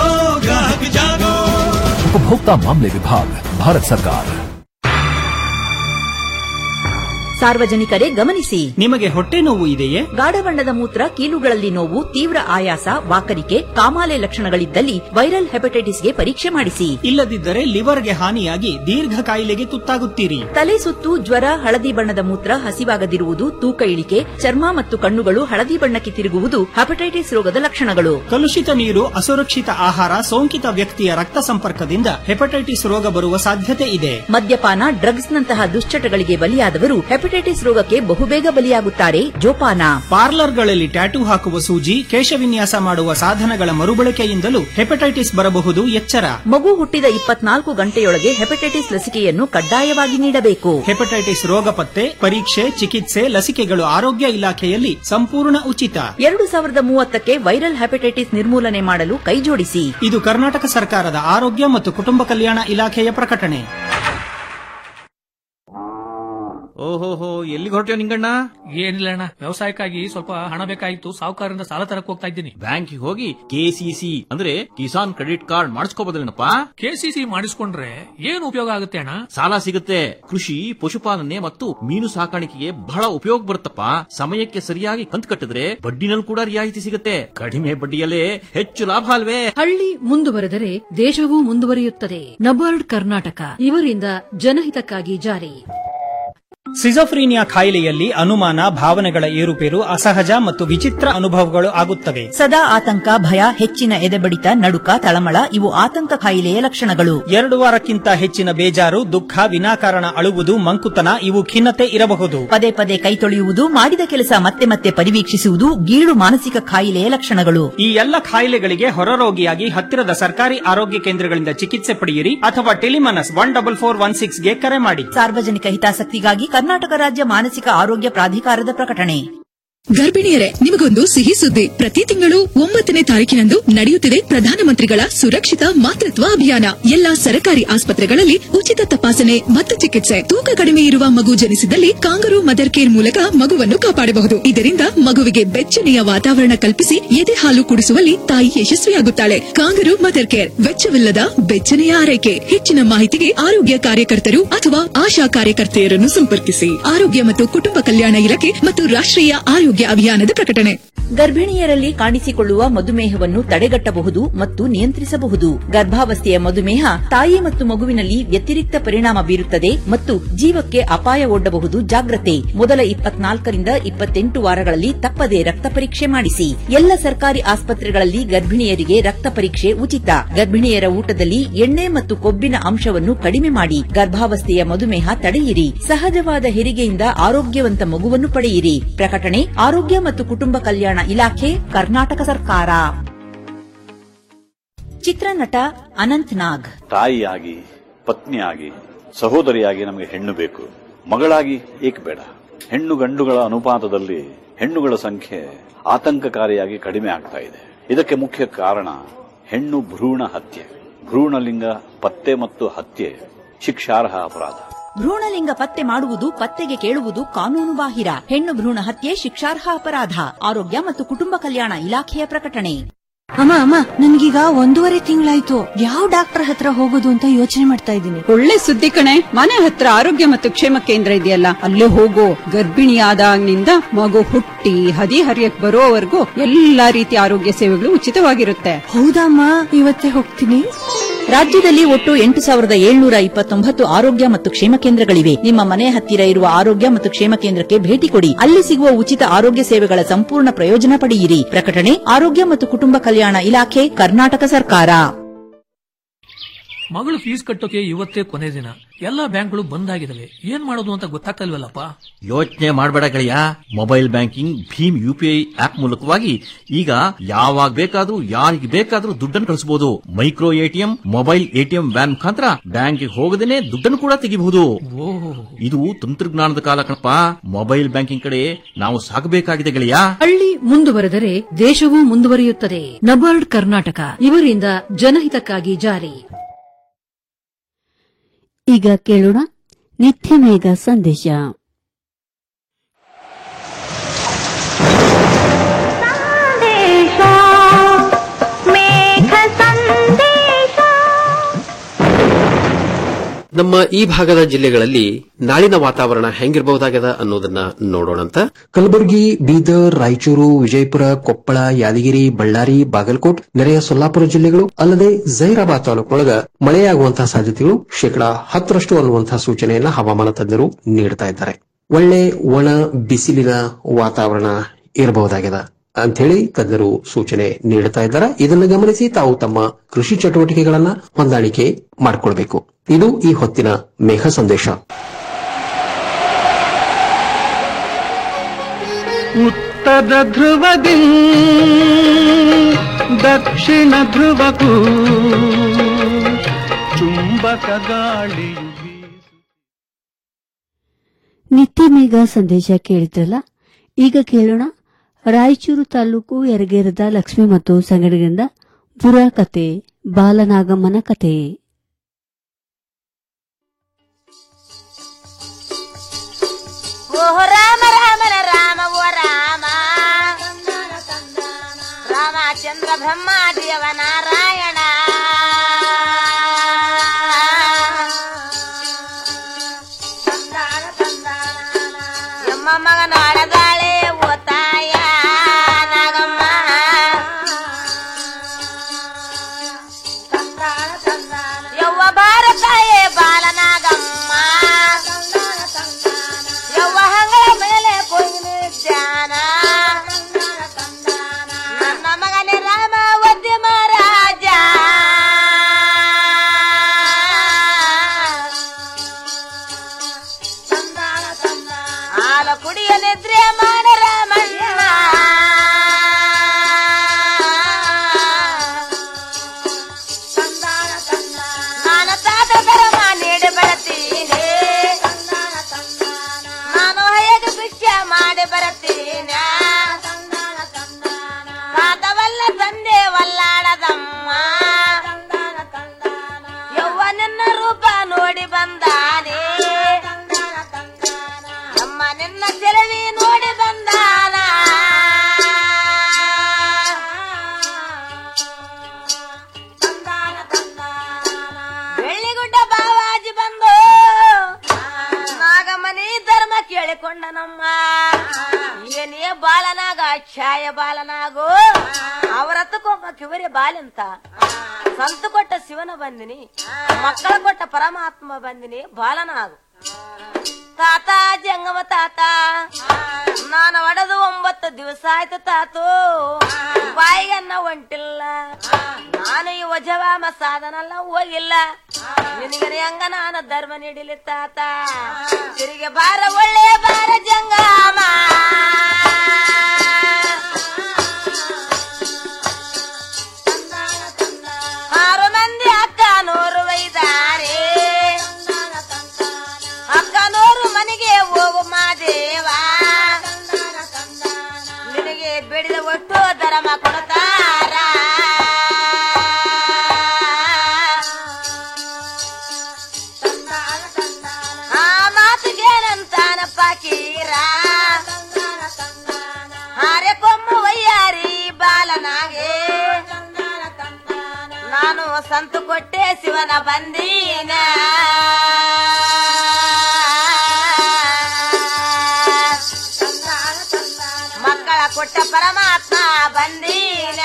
उपभोक्ता मामले विभाग भारत सरकार ಸಾರ್ವಜನಿಕರೇ ಗಮನಿಸಿ ನಿಮಗೆ ಹೊಟ್ಟೆ ನೋವು ಇದೆಯೇ ಗಾಢ ಬಣ್ಣದ ಮೂತ್ರ ಕೀಲುಗಳಲ್ಲಿ ನೋವು ತೀವ್ರ ಆಯಾಸ ವಾಕರಿಕೆ ಕಾಮಾಲೆ ಲಕ್ಷಣಗಳಿದ್ದಲ್ಲಿ ವೈರಲ್ ಹೆಪಟೈಟಿಸ್ಗೆ ಪರೀಕ್ಷೆ ಮಾಡಿಸಿ ಇಲ್ಲದಿದ್ದರೆ ಲಿವರ್ಗೆ ಹಾನಿಯಾಗಿ ದೀರ್ಘ ಕಾಯಿಲೆಗೆ ತುತ್ತಾಗುತ್ತೀರಿ ತಲೆ ಸುತ್ತು ಜ್ವರ ಹಳದಿ ಬಣ್ಣದ ಮೂತ್ರ ಹಸಿವಾಗದಿರುವುದು ತೂಕ ಇಳಿಕೆ ಚರ್ಮ ಮತ್ತು ಕಣ್ಣುಗಳು ಹಳದಿ ಬಣ್ಣಕ್ಕೆ ತಿರುಗುವುದು ಹೆಪಟೈಟಿಸ್ ರೋಗದ ಲಕ್ಷಣಗಳು ಕಲುಷಿತ ನೀರು ಅಸುರಕ್ಷಿತ ಆಹಾರ ಸೋಂಕಿತ ವ್ಯಕ್ತಿಯ ರಕ್ತ ಸಂಪರ್ಕದಿಂದ ಹೆಪಟೈಟಿಸ್ ರೋಗ ಬರುವ ಸಾಧ್ಯತೆ ಇದೆ ಮದ್ಯಪಾನ ಡ್ರಗ್ಸ್ನಂತಹ ದುಶ್ಚಟಗಳಿಗೆ ಬಲಿಯಾದವರು ಹೆಪಟೈಟಿಸ್ ರೋಗಕ್ಕೆ ಬಹುಬೇಗ ಬಲಿಯಾಗುತ್ತಾರೆ ಜೋಪಾನ ಪಾರ್ಲರ್ಗಳಲ್ಲಿ ಟ್ಯಾಟೂ ಹಾಕುವ ಸೂಜಿ ಕೇಶವಿನ್ಯಾಸ ಮಾಡುವ ಸಾಧನಗಳ ಮರುಬಳಕೆಯಿಂದಲೂ ಹೆಪಟೈಟಿಸ್ ಬರಬಹುದು ಎಚ್ಚರ ಮಗು ಹುಟ್ಟಿದ ಇಪ್ಪತ್ನಾಲ್ಕು ಗಂಟೆಯೊಳಗೆ ಹೆಪಟೈಟಿಸ್ ಲಸಿಕೆಯನ್ನು ಕಡ್ಡಾಯವಾಗಿ ನೀಡಬೇಕು ಹೆಪಟೈಟಿಸ್ ರೋಗ ಪತ್ತೆ ಪರೀಕ್ಷೆ ಚಿಕಿತ್ಸೆ ಲಸಿಕೆಗಳು ಆರೋಗ್ಯ ಇಲಾಖೆಯಲ್ಲಿ ಸಂಪೂರ್ಣ ಉಚಿತ ಎರಡು ಸಾವಿರದ ಮೂವತ್ತಕ್ಕೆ ವೈರಲ್ ಹೆಪಟೈಟಿಸ್ ನಿರ್ಮೂಲನೆ ಮಾಡಲು ಕೈಜೋಡಿಸಿ ಇದು ಕರ್ನಾಟಕ ಸರ್ಕಾರದ ಆರೋಗ್ಯ ಮತ್ತು ಕುಟುಂಬ ಕಲ್ಯಾಣ ಇಲಾಖೆಯ ಪ್ರಕಟಣೆ ಓಹೋಹೋ ಎಲ್ಲಿಗೆ ಹೊರಟ್ಯೋ ನಿಂಗಣ್ಣ ಏನಿಲ್ಲ ಅಣ್ಣ ವ್ಯವಸಾಯಕ್ಕಾಗಿ ಸ್ವಲ್ಪ ಹಣ ಬೇಕಾಗಿತ್ತು ಸಾಹುಕಾರರಿಂದ ಸಾಲ ತರಕ್ ಹೋಗ್ತಾ ಇದ್ದೀನಿ ಬ್ಯಾಂಕಿಗೆ ಹೋಗಿ ಕೆಸಿಸಿ ಅಂದ್ರೆ ಕಿಸಾನ್ ಕ್ರೆಡಿಟ್ ಕಾರ್ಡ್ ಮಾಡಿಸ್ಕೋಬೋದಲ್ಲೇನಪ್ಪ ಕೆಸಿಸಿ ಮಾಡಿಸ್ಕೊಂಡ್ರೆ ಏನ್ ಉಪಯೋಗ ಆಗುತ್ತೆ ಅಣ್ಣ ಸಾಲ ಸಿಗುತ್ತೆ ಕೃಷಿ ಪಶುಪಾಲನೆ ಮತ್ತು ಮೀನು ಸಾಕಾಣಿಕೆಗೆ ಬಹಳ ಉಪಯೋಗ ಬರುತ್ತಪ್ಪ ಸಮಯಕ್ಕೆ ಸರಿಯಾಗಿ ಕಂತು ಕಟ್ಟಿದ್ರೆ ಬಡ್ಡಿನಲ್ಲಿ ಕೂಡ ರಿಯಾಯಿತಿ ಸಿಗುತ್ತೆ ಕಡಿಮೆ ಬಡ್ಡಿಯಲ್ಲೇ ಹೆಚ್ಚು ಲಾಭ ಅಲ್ವೇ ಹಳ್ಳಿ ಮುಂದುವರೆದರೆ ದೇಶವೂ ಮುಂದುವರಿಯುತ್ತದೆ ನಬಾರ್ಡ್ ಕರ್ನಾಟಕ ಇವರಿಂದ ಜನಹಿತಕ್ಕಾಗಿ ಜಾರಿ ಸಿಜೋಫ್ರೀನಿಯಾ ಕಾಯಿಲೆಯಲ್ಲಿ ಅನುಮಾನ ಭಾವನೆಗಳ ಏರುಪೇರು ಅಸಹಜ ಮತ್ತು ವಿಚಿತ್ರ ಅನುಭವಗಳು ಆಗುತ್ತವೆ ಸದಾ ಆತಂಕ ಭಯ ಹೆಚ್ಚಿನ ಎದೆಬಡಿತ ನಡುಕ ತಳಮಳ ಇವು ಆತಂಕ ಕಾಯಿಲೆಯ ಲಕ್ಷಣಗಳು ಎರಡು ವಾರಕ್ಕಿಂತ ಹೆಚ್ಚಿನ ಬೇಜಾರು ದುಃಖ ವಿನಾಕಾರಣ ಅಳುವುದು ಮಂಕುತನ ಇವು ಖಿನ್ನತೆ ಇರಬಹುದು ಪದೇ ಪದೇ ಕೈ ತೊಳೆಯುವುದು ಮಾಡಿದ ಕೆಲಸ ಮತ್ತೆ ಮತ್ತೆ ಪರಿವೀಕ್ಷಿಸುವುದು ಗೀಳು ಮಾನಸಿಕ ಕಾಯಿಲೆಯ ಲಕ್ಷಣಗಳು ಈ ಎಲ್ಲ ಕಾಯಿಲೆಗಳಿಗೆ ಹೊರರೋಗಿಯಾಗಿ ಹತ್ತಿರದ ಸರ್ಕಾರಿ ಆರೋಗ್ಯ ಕೇಂದ್ರಗಳಿಂದ ಚಿಕಿತ್ಸೆ ಪಡೆಯಿರಿ ಅಥವಾ Telemanas one double four one six ಗೆ ಕರೆ ಮಾಡಿ ಸಾರ್ವಜನಿಕ ಹಿತಾಸಕ್ತಿಗಾಗಿ ಕರ್ನಾಟಕ ರಾಜ್ಯ ಮಾನಸಿಕ ಆರೋಗ್ಯ ಪ್ರಾಧಿಕಾರದ ಪ್ರಕಟಣೆ ಗರ್ಭಿಣಿಯರೇ ನಿಮಗೊಂದು ಸಿಹಿ ಸುದ್ದಿ ಪ್ರತಿ ತಿಂಗಳು ಒಂಬತ್ತನೇ ತಾರೀಕಿನಂದು ನಡೆಯುತ್ತಿದೆ ಪ್ರಧಾನಮಂತ್ರಿಗಳ ಸುರಕ್ಷಿತ ಮಾತೃತ್ವ ಅಭಿಯಾನ ಎಲ್ಲಾ ಸರ್ಕಾರಿ ಆಸ್ಪತ್ರೆಗಳಲ್ಲಿ ಉಚಿತ ತಪಾಸಣೆ ಮತ್ತು ಚಿಕಿತ್ಸೆ ತೂಕ ಕಡಿಮೆ ಇರುವ ಮಗು ಜನಿಸಿದಲ್ಲಿ ಕಾಂಗರು ಮದರ್ ಕೇರ್ ಮೂಲಕ ಮಗುವನ್ನು ಕಾಪಾಡಬಹುದು ಇದರಿಂದ ಮಗುವಿಗೆ ಬೆಚ್ಚನೆಯ ವಾತಾವರಣ ಕಲ್ಪಿಸಿ ಎದೆ ಹಾಲು ಕುಡಿಸುವಲ್ಲಿ ತಾಯಿ ಯಶಸ್ವಿಯಾಗುತ್ತಾಳೆ ಕಾಂಗರು ಮದರ್ ಕೇರ್ ವೆಚ್ಚವಿಲ್ಲದ ಬೆಚ್ಚನೆಯ ಆರೈಕೆ ಹೆಚ್ಚಿನ ಮಾಹಿತಿಗೆ ಆರೋಗ್ಯ ಕಾರ್ಯಕರ್ತರು ಅಥವಾ ಆಶಾ ಕಾರ್ಯಕರ್ತೆಯರನ್ನು ಸಂಪರ್ಕಿಸಿ ಆರೋಗ್ಯ ಮತ್ತು ಕುಟುಂಬ ಕಲ್ಯಾಣ ಇಲಾಖೆ ಮತ್ತು ರಾಷ್ಟ್ರೀಯ ಆರೋಗ್ಯ ಆರೋಗ್ಯ ಅಭಿಯಾನದ ಪ್ರಕಟಣೆ ಗರ್ಭಿಣಿಯರಲ್ಲಿ ಕಾಣಿಸಿಕೊಳ್ಳುವ ಮಧುಮೇಹವನ್ನು ತಡೆಗಟ್ಟಬಹುದು ಮತ್ತು ನಿಯಂತ್ರಿಸಬಹುದು ಗರ್ಭಾವಸ್ಥೆಯ ಮಧುಮೇಹ ತಾಯಿ ಮತ್ತು ಮಗುವಿನಲ್ಲಿ ವ್ಯತಿರಿಕ್ತ ಪರಿಣಾಮ ಬೀರುತ್ತದೆ ಮತ್ತು ಜೀವಕ್ಕೆ ಅಪಾಯ ಒಡ್ಡಬಹುದು ಜಾಗ್ರತೆ ಮೊದಲ ಇಪ್ಪತ್ನಾಲ್ಕರಿಂದ ಇಪ್ಪತ್ತೆಂಟು ವಾರಗಳಲ್ಲಿ ತಪ್ಪದೆ ರಕ್ತ ಪರೀಕ್ಷೆ ಮಾಡಿಸಿ ಎಲ್ಲ ಸರ್ಕಾರಿ ಆಸ್ಪತ್ರೆಗಳಲ್ಲಿ ಗರ್ಭಿಣಿಯರಿಗೆ ರಕ್ತ ಪರೀಕ್ಷೆ ಉಚಿತ ಗರ್ಭಿಣಿಯರ ಊಟದಲ್ಲಿ ಎಣ್ಣೆ ಮತ್ತು ಕೊಬ್ಬಿನ ಅಂಶವನ್ನು ಕಡಿಮೆ ಮಾಡಿ ಗರ್ಭಾವಸ್ಥೆಯ ಮಧುಮೇಹ ತಡೆಯಿರಿ ಸಹಜವಾದ ಹೆರಿಗೆಯಿಂದ ಆರೋಗ್ಯವಂತ ಮಗುವನ್ನು ಪಡೆಯಿರಿ ಪ್ರಕಟಣೆ ಆರೋಗ್ಯ ಮತ್ತು ಕುಟುಂಬ ಕಲ್ಯಾಣ ಇಲಾಖೆ ಕರ್ನಾಟಕ ಸರ್ಕಾರ ಚಿತ್ರನಟ ಅನಂತ್ ನಾಗ್ ತಾಯಿಯಾಗಿ ಪತ್ನಿಯಾಗಿ ಸಹೋದರಿಯಾಗಿ ನಮಗೆ ಹೆಣ್ಣು ಬೇಕು ಮಗಳಾಗಿ ಏಕೆ ಬೇಡ ಹೆಣ್ಣು ಗಂಡುಗಳ ಅನುಪಾತದಲ್ಲಿ ಹೆಣ್ಣುಗಳ ಸಂಖ್ಯೆ ಆತಂಕಕಾರಿಯಾಗಿ ಕಡಿಮೆ ಆಗ್ತಾ ಇದೆ ಇದಕ್ಕೆ ಮುಖ್ಯ ಕಾರಣ ಹೆಣ್ಣು ಭ್ರೂಣ ಹತ್ಯೆ ಭ್ರೂಣಲಿಂಗ ಪತ್ತೆ ಮತ್ತು ಹತ್ಯೆ ಶಿಕ್ಷಾರ್ಹ ಅಪರಾಧ ಭ್ರೂಣಲಿಂಗ ಪತ್ತೆ ಮಾಡುವುದು ಪತ್ತೆಗೆ ಕೇಳುವುದು ಕಾನೂನು ಬಾಹಿರ ಹೆಣ್ಣು ಭ್ರೂಣ ಹತ್ಯೆ ಶಿಕ್ಷಾರ್ಹ ಅಪರಾಧ ಆರೋಗ್ಯ ಮತ್ತು ಕುಟುಂಬ ಕಲ್ಯಾಣ ಇಲಾಖೆಯ ಪ್ರಕಟಣೆ ಅಮ್ಮ ಅಮ್ಮ ನನ್ಗೀಗ ಒಂದೂವರೆ ತಿಂಗಳಾಯ್ತು ಯಾವ ಡಾಕ್ಟರ್ ಹತ್ರ ಹೋಗೋದು ಅಂತ ಯೋಚನೆ ಮಾಡ್ತಾ ಇದ್ದೀನಿ ಒಳ್ಳೆ ಸುದ್ದಿ ಕಣೆ ಮನೆ ಹತ್ರ ಆರೋಗ್ಯ ಮತ್ತು ಕ್ಷೇಮ ಕೇಂದ್ರ ಇದೆಯಲ್ಲ ಅಲ್ಲೇ ಹೋಗೋ ಗರ್ಭಿಣಿಯಾದಾಗಿನಿಂದ ಮಗು ಹುಟ್ಟಿ ಹದಿ ಹರಿಯಕ್ ಬರೋವರೆಗೂ ಎಲ್ಲಾ ರೀತಿಯ ಆರೋಗ್ಯ ಸೇವೆಗಳು ಉಚಿತವಾಗಿರುತ್ತೆ ಹೌದಮ್ಮ ಇವತ್ತೇ ಹೋಗ್ತೀನಿ ರಾಜ್ಯದಲ್ಲಿ ಒಟ್ಟು ಎಂಟು ಸಾವಿರದ ಏಳ್ನೂರ ಇಪ್ಪತ್ತೊಂಬತ್ತು ಆರೋಗ್ಯ ಮತ್ತು ಕ್ಷೇಮ ಕೇಂದ್ರಗಳಿವೆ ನಿಮ್ಮ ಮನೆ ಹತ್ತಿರ ಇರುವ ಆರೋಗ್ಯ ಮತ್ತು ಕ್ಷೇಮ ಕೇಂದ್ರಕ್ಕೆ ಭೇಟಿ ಕೊಡಿ ಅಲ್ಲಿ ಸಿಗುವ ಉಚಿತ ಆರೋಗ್ಯ ಸೇವೆಗಳ ಸಂಪೂರ್ಣ ಪ್ರಯೋಜನ ಪಡೆಯಿರಿ ಪ್ರಕಟಣೆ ಆರೋಗ್ಯ ಮತ್ತು ಕುಟುಂಬ ಕಲ್ಯಾಣ ಇಲಾಖೆ ಕರ್ನಾಟಕ ಸರ್ಕಾರ ಮಗಳು ಫೀಸ್ ಕಟ್ಟೋಕೆ ಇವತ್ತೇ ಕೊನೆ ದಿನ ಎಲ್ಲಾ ಬ್ಯಾಂಕ್ಗಳು ಬಂದ್ ಆಗಿದಾವೆ ಏನ್ ಮಾಡೋದು ಅಂತ ಗೊತ್ತಾಗ್ತಲ್ವಲ್ಲಪ್ಪ ಯೋಚನೆ ಮಾಡಬೇಡ ಗೆಳೆಯ ಮೊಬೈಲ್ ಬ್ಯಾಂಕಿಂಗ್ ಭೀಮ್ ಯುಪಿಐ ಆಪ್ ಮೂಲಕವಾಗಿ ಈಗ ಯಾವಾಗ ಬೇಕಾದ್ರೂ ಯಾರಿಗೆ ಬೇಕಾದ್ರೂ ದುಡ್ಡನ್ನು ಕಳಿಸಬಹುದು micro ATM mobile ATM van ಮುಖಾಂತರ ಬ್ಯಾಂಕ್ಗೆ ಹೋಗದೇನೆ ದುಡ್ಡನ್ನು ಕೂಡ ತೆಗಿಬಹುದು ಇದು ತಂತ್ರಜ್ಞಾನದ ಕಾಲ ಕಣಪ್ಪ ಮೊಬೈಲ್ ಬ್ಯಾಂಕಿಂಗ್ ಕಡೆ ನಾವು ಸಾಗಬೇಕಾಗಿದೆ ಗೆಳೆಯ ಹಳ್ಳಿ ಮುಂದುವರೆದರೆ ದೇಶವೂ ಮುಂದುವರಿಯುತ್ತದೆ ನಬಾರ್ಡ್ ಕರ್ನಾಟಕ ಇವರಿಂದ ಜನಹಿತಕ್ಕಾಗಿ ಜಾರಿ ಈಗ ಕೇಳೋಣ ನಿತ್ಯ ಮೇಘ ಸಂದೇಶ ನಮ್ಮ ಈ ಭಾಗದ ಜಿಲ್ಲೆಗಳಲ್ಲಿ ನಾಳಿನ ವಾತಾವರಣ ಹೆಂಗಿರಬಹುದಾಗದ ಅನ್ನೋದನ್ನ ನೋಡೋಣಂತ ಕಲಬುರಗಿ ಬೀದರ್ ರಾಯಚೂರು ವಿಜಯಪುರ ಕೊಪ್ಪಳ ಯಾದಗಿರಿ ಬಳ್ಳಾರಿ ಬಾಗಲಕೋಟ್ ನೆರೆಯ ಸೊಲ್ಲಾಪುರ ಜಿಲ್ಲೆಗಳು ಅಲ್ಲದೆ ಜೈರಾಬಾದ್ ತಾಲೂಕಿನೊಳಗ ಮಳೆಯಾಗುವಂತಹ ಸಾಧ್ಯತೆಗಳು ಶೇಕಡಾ ಹತ್ತರಷ್ಟು ಅನ್ನುವಂತಹ ಸೂಚನೆಯನ್ನ ಹವಾಮಾನ ತಜ್ಞರು ನೀಡುತ್ತಾ ಇದ್ದಾರೆ ಒಳ್ಳೆ ಒಣ ಬಿಸಿಲಿನ ವಾತಾವರಣ ಇರಬಹುದಾಗಿದೆ ಅಂತ ಹೇಳಿ ತಜ್ಞರು ಸೂಚನೆ ನೀಡುತ್ತಾ ಇದ್ದಾರೆ ಇದನ್ನು ಗಮನಿಸಿ ತಾವು ತಮ್ಮ ಕೃಷಿ ಚಟುವಟಿಕೆಗಳನ್ನ ಹೊಂದಾಣಿಕೆ ಮಾಡಿಕೊಳ್ಬೇಕು ಇದು ಈ ಹೊತ್ತಿನ ಮೇಘ ಸಂದೇಶ ಉತ್ತರ ಧ್ರುವದಿ ದಕ್ಷಿಣ ಧ್ರುವಕ್ಕೂ ಚುಂಬಕ ಗಾಳಿಯು ನಿತ್ಯ ಮೇಘ ಸಂದೇಶ ಕೇಳಿದ್ರಲ್ಲ ಈಗ ಕೇಳೋಣ ರಾಯಚೂರು ತಾಲೂಕು ಯರಗೇರದ ಲಕ್ಷ್ಮಿ ಮತ್ತು ಸಂಗಡಿಗರಿಂದ ಬುರ ಕತೆ ಬಾಲನಾಗಮ್ಮನ ಕತೆ ಓ ರಾಮ ರಾಮನ ರಾಮ ಓ ರಾಮ ರಾಮಚಂದ್ರ ಬ್ರಹ್ಮಾದೇವ ನಾರಾಯಣ ಎಮ್ಮ ಮಗನ ಅಡದಾಳೆ ಓ ತಾಯ ನಾಗಮ್ಮ ಯವ್ವ ಭಾರತಾಯೇ ಬಾಲನಾಗಮ್ಮ ಯವ್ವ ಹಂಗಳ ಮೇಲೆ ಕೊಯ್ಲಿ ಧ್ಯಾನ ನನ್ನ ಮಗನೇ ರಾಮ ಒದ್ದೆ ಮಹಾರಾಜ ಹಾಲ ಕುಡಿಯಲಿದ್ರೆ ಮಾಡ ರಾಮಣ್ಣ ನಾನು ತಾತ ಧರ್ಮ ನೀಡಿ ಬರತೀನಿ ನಾನು ಹೇಗೆ ಭಿಕ್ಷೆ ಮಾಡಿ ಬರತೀನಿ ತಾತವಲ್ಲ ತಂದೆ ವಲ್ಲಾಡದಮ್ಮ ಯವ್ವ ನಿನ್ನ ರೂಪ ನೋಡಿ ಬಂದಾನೆ ಅಮ್ಮ ನಿನ್ನ ಚೆಲವಿ ನೋಡಿ ಬಂದಾನ ಬೆಳ್ಳಿಗುಡ್ಡ ಬಾವಾಜಿ ಬಂದು ನಾಗಮನಿ ಧರ್ಮ ಕೇಳಿಕೊಂಡನಮ್ಮ ಏನೇ ಬಾಲ ಛಾಯ ಬಾಲನಾಗು ಅವರತ್ತಕ್ಕೊಬ್ಬ ಕಿವರಿ ಬಾಲೆಂತ ಸಂತ ಕೊಟ್ಟ ಶಿವನ ಬಂದಿನಿ ಮಕ್ಕಳ ಕೊಟ್ಟ ಪರಮಾತ್ಮ ಬಂದಿನಿ ಬಾಲನಾಗು ತಾತ ಜಂಗಮ ತಾತ ನಾನು ಒಡೆದು ಒಂಬತ್ತು ದಿವಸ ಆಯ್ತು ತಾತು ಬಾಯಿಗನ್ನ ಹೊಂಟಿಲ್ಲ ನಾನು ಈ ವಜವಾಮ ಸಾಧನಲ್ಲ ಹೋಗಿಲ್ಲ ನಿನಗೆ ಹೆಂಗ ನಾನು ಧರ್ಮ ನೀಡಿಲಿ ತಾತ ತಿರುಗಿ ಬಾರ ಒಳ್ಳೆಯ ಬಾರ ಜಂಗಮ ಆರು ಮಂದಿ ಅಕ್ಕ ನೂರು ವೈದಾರೆ ಅಕ್ಕ ನೂರು ಮನೆಗೆ ಹೋಗು ಮಾದೇವ ನಿನಗೆ ಬೇಡಿದ ಒಟ್ಟು ಧರ್ಮ ಕೊಡ್ತಾರ ಆ ಮಾತಿಗೇನಂತಾನಪ್ಪ ಕೀರ ಹಾರೆ ಕೊಮ್ಮ ವಯ್ಯಾರಿ ಬಾಲನಾಗೆ ನಾನು ಸಂತು ಕೊಟ್ಟೆ ಶಿವನ ಬಂದೀನ ಮಕ್ಕಳ ಕೊಟ್ಟ ಪರಮಾತ್ಮ ಬಂದೀನ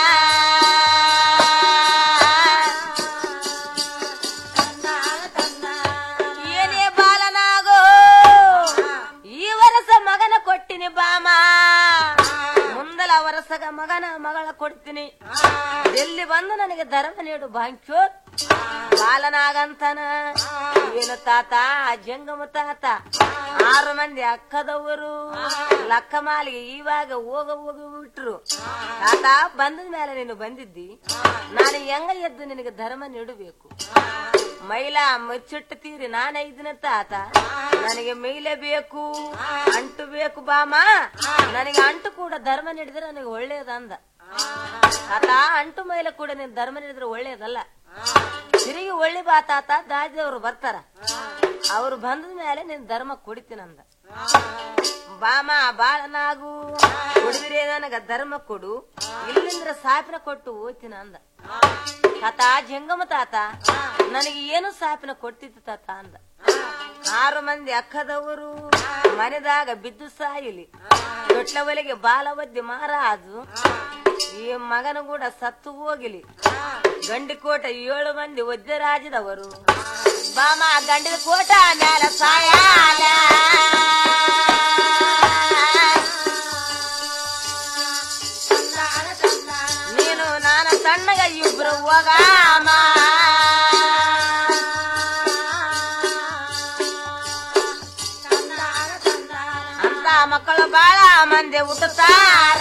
ಏನೇ ಬಾಲನಾಗೋ ಈ ವರಸ ಮಗನ ಕೊಟ್ಟಿನಿ ಬಾಮ ಮುಂದಲ ವರಸಗ ಮಗನ ಮಗಳ ಕೊಡ್ತೀನಿ ಎಲ್ಲಿ ಬಂದು ನನಗೆ ಧರ್ಮ ನೀಡು ಬಾಂಚೋ ಬಾಲನಾಗಂತನ ಏನು ತಾತ ಜಂಗಮ ತಾತ ಆರು ಮಂದಿ ಅಕ್ಕದವರು ಲಕ್ಕ ಮಾಲಿಗೆ ಇವಾಗ ಹೋಗ ಹೋಗಿ ಬಿಟ್ರು ತಾತ ಬಂದ ಮೇಲೆ ನೀನು ಬಂದಿದ್ದಿ ನಾನು ಹೆಂಗ ಎದ್ದು ನಿನಗೆ ಧರ್ಮ ನೀಡಬೇಕು ಮೈಲಾ ಮುಚ್ಚಿಟ್ಟು ತೀರಿ ನಾನೇ ಇದ್ದೀನಿ ತಾತ ನನಗೆ ಮೈಲೆ ಬೇಕು ಅಂಟು ಬೇಕು ಬಾಮ ನನಗೆ ಅಂಟು ಕೂಡ ಧರ್ಮ ನೀಡಿದ್ರೆ ನನಗೆ ಒಳ್ಳೇದಂದ ತಾತ ಅಂಟು ಮೈಲ ಕೂಡ ನೀನು ಧರ್ಮ ನೀಡಿದ್ರೆ ಒಳ್ಳೇದಲ್ಲ ತಿರುಗಿ ಒಳ್ಳೆ ಬಾ ತಾತ ದಾಜಿದವ್ರು ಬರ್ತಾರ ಅವ್ರು ಬಂದ ಮೇಲೆ ನೀನ್ ಧರ್ಮ ಕೊಡಿತೀನಂದ ಬಾಮ ಬಾಳನಾಗು ಕುಡಿದ್ರೆ ನನಗ ಧರ್ಮ ಕೊಡು ಇಲ್ಲಿಂದ್ರ ಸಾಪಿನ ಕೊಟ್ಟು ಹೋಗ್ತೀನ ಅಂದ ತಾತ ಜಂಗಮ ತಾತ ನನಗೆ ಏನು ಸಾಪಿನ ಕೊಡ್ತಿತ್ತು ತಾತ ಅಂದ ಆರು ಮಂದಿ ಅಕ್ಕದವರು ಮನೆದಾಗ ಬಿದ್ದು ಸಾಯಿಲಿ ದೊಡ್ಡ ಒಲೆಗೆ ಬಾಲ ಒದ್ದಿ ಮಾರಾಜು ಈ ಮಗನ ಕೂಡ ಸತ್ತು ಹೋಗಿಲಿ ಗಂಡಿಕೋಟ ಏಳು ಮಂದಿ ಒದ್ದರಾಜಿದವರು ಬಾಮ ಗಂಡಿದ ಕೋಟ ಮ್ಯಾಲ ಸಾಯಾಲ ನೀನು ನಾನು ಸಣ್ಣಗ ಇಬ್ರು ಹೋಗಾಮ ಅಂತ ಮಕ್ಕಳು ಬಾಳ ಮಂದಿ ಹುಟ್ಟುತ್ತಾರ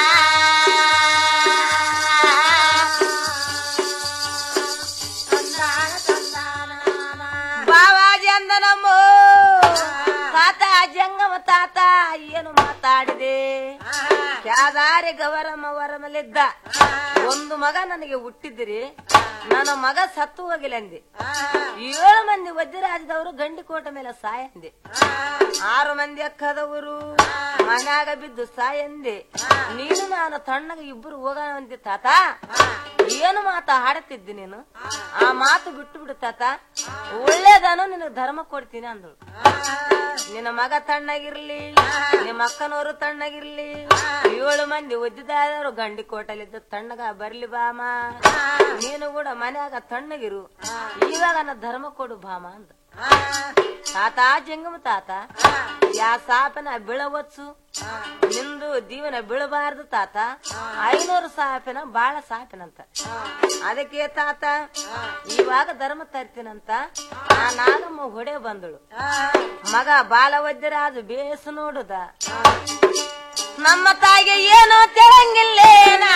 ಬಾವಾಜಿ ಅಂದ ನಮ್ಮ ತಾತ ಜಂಗಮ ತಾತ ಏನು ಮಾತಾಡಿದೆ ಕ್ಯಾದಾರಿ ಗವರಮ ವರಮಲಿದ್ದ ಒಂದು ಮಗ ನನಗೆ ಹುಟ್ಟಿದ್ರಿ ನನ್ನ ಮಗ ಸತ್ತು ಹೋಗಿಲ್ಲ ಅಂದೆ ಏಳು ಮಂದಿ ವಜ್ರರಾಜದವರು ಗಂಡಿಕೋಟ ಮೇಲೆ ಸಾಯಂದೆ ಆರು ಮಂದಿ ಅಕ್ಕದವರು ಮನ್ಯಾಗ ಬಿದ್ದು ಸಾಯಂದೆ ನೀನು ನಾನು ತಣ್ಣಗ ಇಬ್ಬರು ಹೋಗೋಣ ಅಂದೆ ತಾತ ಏನು ಮಾತ ಹಾಡುತ್ತಿದ್ದಿ ನೀನು ಆ ಮಾತು ಬಿಟ್ಟು ಬಿಡು ತಾತ ಒಳ್ಳೇದಾನು ನಿನಗೆ ಧರ್ಮ ಕೊಡ್ತೀನಿ ಅಂದಳು ನಿನ್ನ ಮಗ ತಣ್ಣಗಿರ್ಲಿ ನಿಮ್ಮ ಅಕ್ಕನವರು ತಣ್ಣಗಿರ್ಲಿ ಏಳು ಮಂದಿ ಒದ್ದಿದಾದವರು ಗಂಡಿ ಕೋಟಲಿದ್ದ ತಣ್ಣಗ ಬರ್ಲಿ ಬಾಮ ನೀನು ಕೂಡ ಮನ್ಯಾಗ ತಣ್ಣಗಿರು ಇವಾಗ ನನ್ನ ಧರ್ಮ ಕೊಡು ಬಾಮ ಅಂದ ತಾತ ಜಂಗಮ ತಾತ ಯಾ ಸಾಪನ ಬೀಳವಚ್ಚು ನಿಂದು ದೀವನ ಬೀಳಬಾರ್ದು ತಾತ ಐನೂರು ಸಾಪಿನ ಬಾಳ ಸಾಪಿನಂತ ಅದಕ್ಕೆ ತಾತ ಇವಾಗ ಧರ್ಮ ತರ್ತೀನಂತ ಆ ನಾಗಮ್ಮ ಹೊಡೆ ಬಂದಳು ಮಗ ಬಾಲ ವೈದ್ಯರಾಜು ಬೇಸು ನೋಡುದ ನಮ್ಮ ತಾಯಿಗೆ ಏನೋ ತೆಳಂಗಿಲ್ಲೇನಾ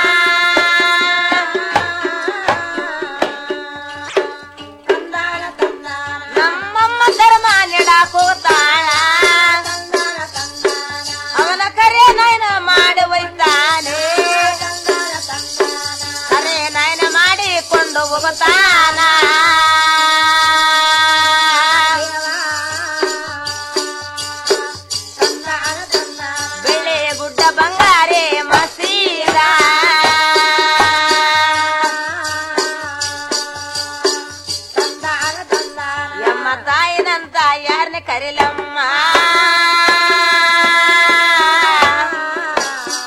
ನಮ್ಮಮ್ಮ ಧರ್ಮ ನೆಡಾಕೋತಾಳ ಅವನ ಕರೆ ನಯನ ಮಾಡಿ ಒಯ್ತಾನೆ ಕರೆ ನಯನ ಮಾಡಿಕೊಂಡು ಹೋಗುತ್ತಾನ ಬೆಳೆ ಗುಡ್ಡ ಬಂಗಾರೆ ಮಸೀದ ಎಮ್ಮ ತಾಯಿನಂತ ಯಾರನ್ನ ಕರಿಲಮ್ಮ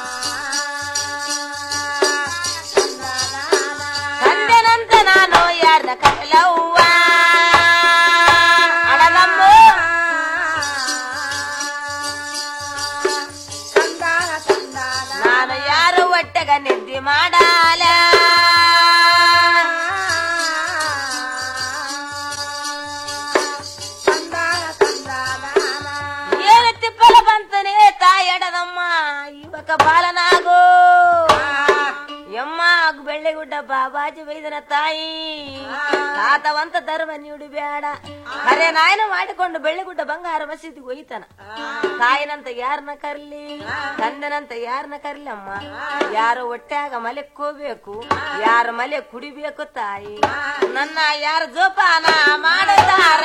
ತಾಯಿ ತಾತವಂತ ಧರ್ಮ ನೀಡು ಬೇಡ ಖರೆ ನಾಯನ ಮಾಡಿಕೊಂಡು ಬೆಳ್ಳಿಗುಡ್ಡ ಬಂಗಾರ ಮಸೀದಿಗೆ ಒಯ್ತಾನ ತಾಯಿನಂತ ಯಾರನ್ನ ಕರ್ಲಿ ತಂದೆನಂತ ಯಾರನ್ನ ಕರ್ಲಿ ಅಮ್ಮ ಯಾರು ಹೊಟ್ಟ್ಯಾಗ ಮಲೆಕ್ಕೋಬೇಕು ಯಾರ ಮಲೆ ಕುಡಿಬೇಕು ತಾಯಿ ನನ್ನ ಯಾರ ಜೋಪಾನ ಮಾಡುತ್ತಾರ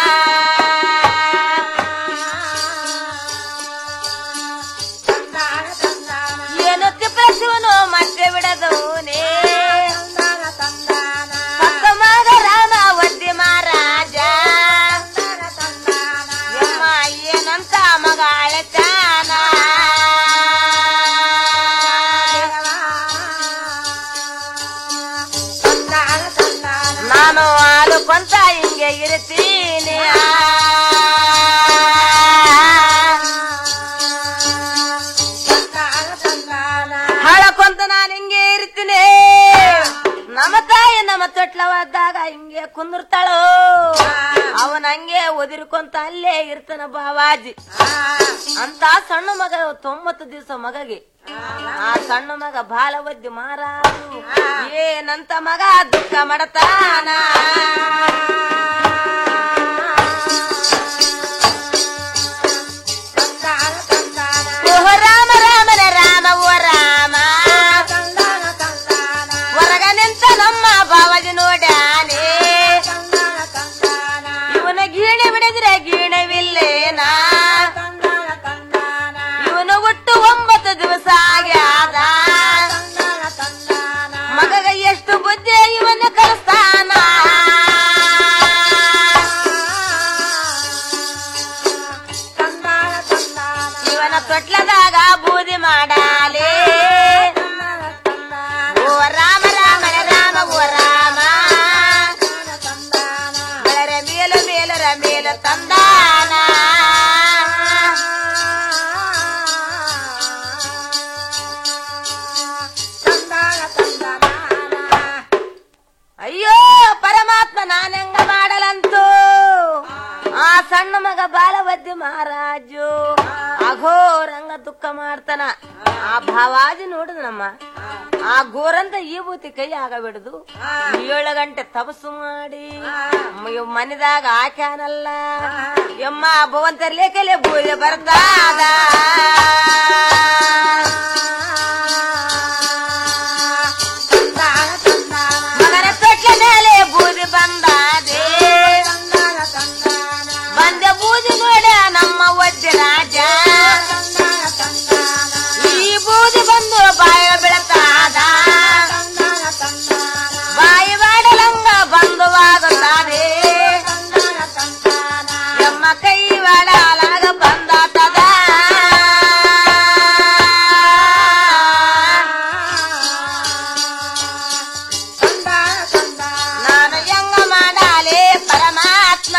ಏನು ತಿಪ್ಪಸಿವನು ಮತ್ತೆ ಬಿಡದವನೇ ಪಕ್ಕ ಮಗ ರಾಮ ಒದ್ದಿ ಮಹಾರಾಜ ಯಮ್ಮ ಏನಂತ ಮಗ ಅಳತಾನ ನಾನು ಹಾಲು ಕೊಂತ ಹಿಂಗೆ ಇರ್ತೀನಿ ಹಾಳಕೊಂತ ನಾನು ಹಿಂಗೆ ಇರ್ತೀನಿ ನಮ್ಮ ತಾಯಿ ನಮ್ಮ ತೊಟ್ಲವಾದಾಗ ಹಿಂಗೆ ಕುಂದಿರ್ತಾಳೋ ಅವನ ಹಂಗೆ ಒದಿರ್ಕೊಂತ ಅಲ್ಲೇ ಇರ್ತಾನ ಬಾವಾಜಿ ಅಂತ ಸಣ್ಣ ಮಗ ತೊಂಬತ್ತು ದಿವಸ ಮಗಗೆ ಆ ಸಣ್ಣ ಮಗ ಬಾಲ ಒದ್ದಿ ಮಾರಾರು ಏನಂತ ಮಗ ದುಃಖ ಮಾಡತಾನ ಓ ರಾಮ ರಾಮನ ರಾಮ ಓ ರಾಮ ಹೊರಗ ನಿಂತ ನಮ್ಮ ಬಾವಾಜಿ ನೋಡ್ಯಾನೆ ಇವನ ಗೀಣೆ ಬಿಡಿದ್ರೆ ಗೀಣವಿಲ್ಲೇನಾ ಇವನು ಹುಟ್ಟು ಒಂಬತ್ತು ದಿವಸ ಆಗ್ಯಾದ ಮಗಗ ಎಷ್ಟು ಬುದ್ಧಿ ಇವನು ಕಲಿಸ್ತಾನ ಇವನ ತೊಟ್ಲದಾಗ ಬೂದಿ ಮಾಡಾಲೆ ಓ ರಾಮ ರಾಮ ರಾಮ ಓ ರಾಮ ಬೆಳರೆ ಮೇಲು ಮೇಲರ ಮೇಲು ತಂದಾನ ಅಯ್ಯೋ ಪರಮಾತ್ಮ ನಾನೆಂಗ ಮಾಡಲಂತು ಆ ಸಣ್ಣ ಮಗ ಬಾಲವದ್ದಿ ಮಹಾರಾಜು ಅಘೋರಂಗ ದುಃಖ ಮಾಡ್ತಾನ ಆ ಭಾವಾಜಿ ನೋಡಿದ್ನಮ್ಮ ಆ ಗೋರಂತ ಈ ಬೂತಿ ಕೈ ಆಗಬಿಡುದು ಏಳು ಗಂಟೆ ತಪಸ್ಸು ಮಾಡಿ ಮ- ಮನೆದಾಗ ಹಾಕ್ಯಾನಲ್ಲ ಎಮ್ಮ ಭವಂತರ್ಲೆ ಕಲೆ ಬೂದೆ ಬರ್ತಾದ ಮಗನ ತೊಟ್ಲ ಮೇಲೆ ಬೂದಿ ಬಂದಾದೆ ಬಂದೆ ಬೂದಿ ನೋಡ ನಮ್ಮ ಒದ್ದೆ ರಾಜ ಈ ಬೂದಿ ಬಂದು ಬಾಯ ಬೆಳತಾದ ಬಾಯಿ ಬಾಡಲಂಗ ಬಂಧುವಾಗುತ್ತದೆ ನಮ್ಮ ಕೈ ಬಾಡಲಾಗ ಬಂದಾತದ ನಾನು ಹೆಂಗ ಮಾಡಾಲೆ ಪರಮಾತ್ಮ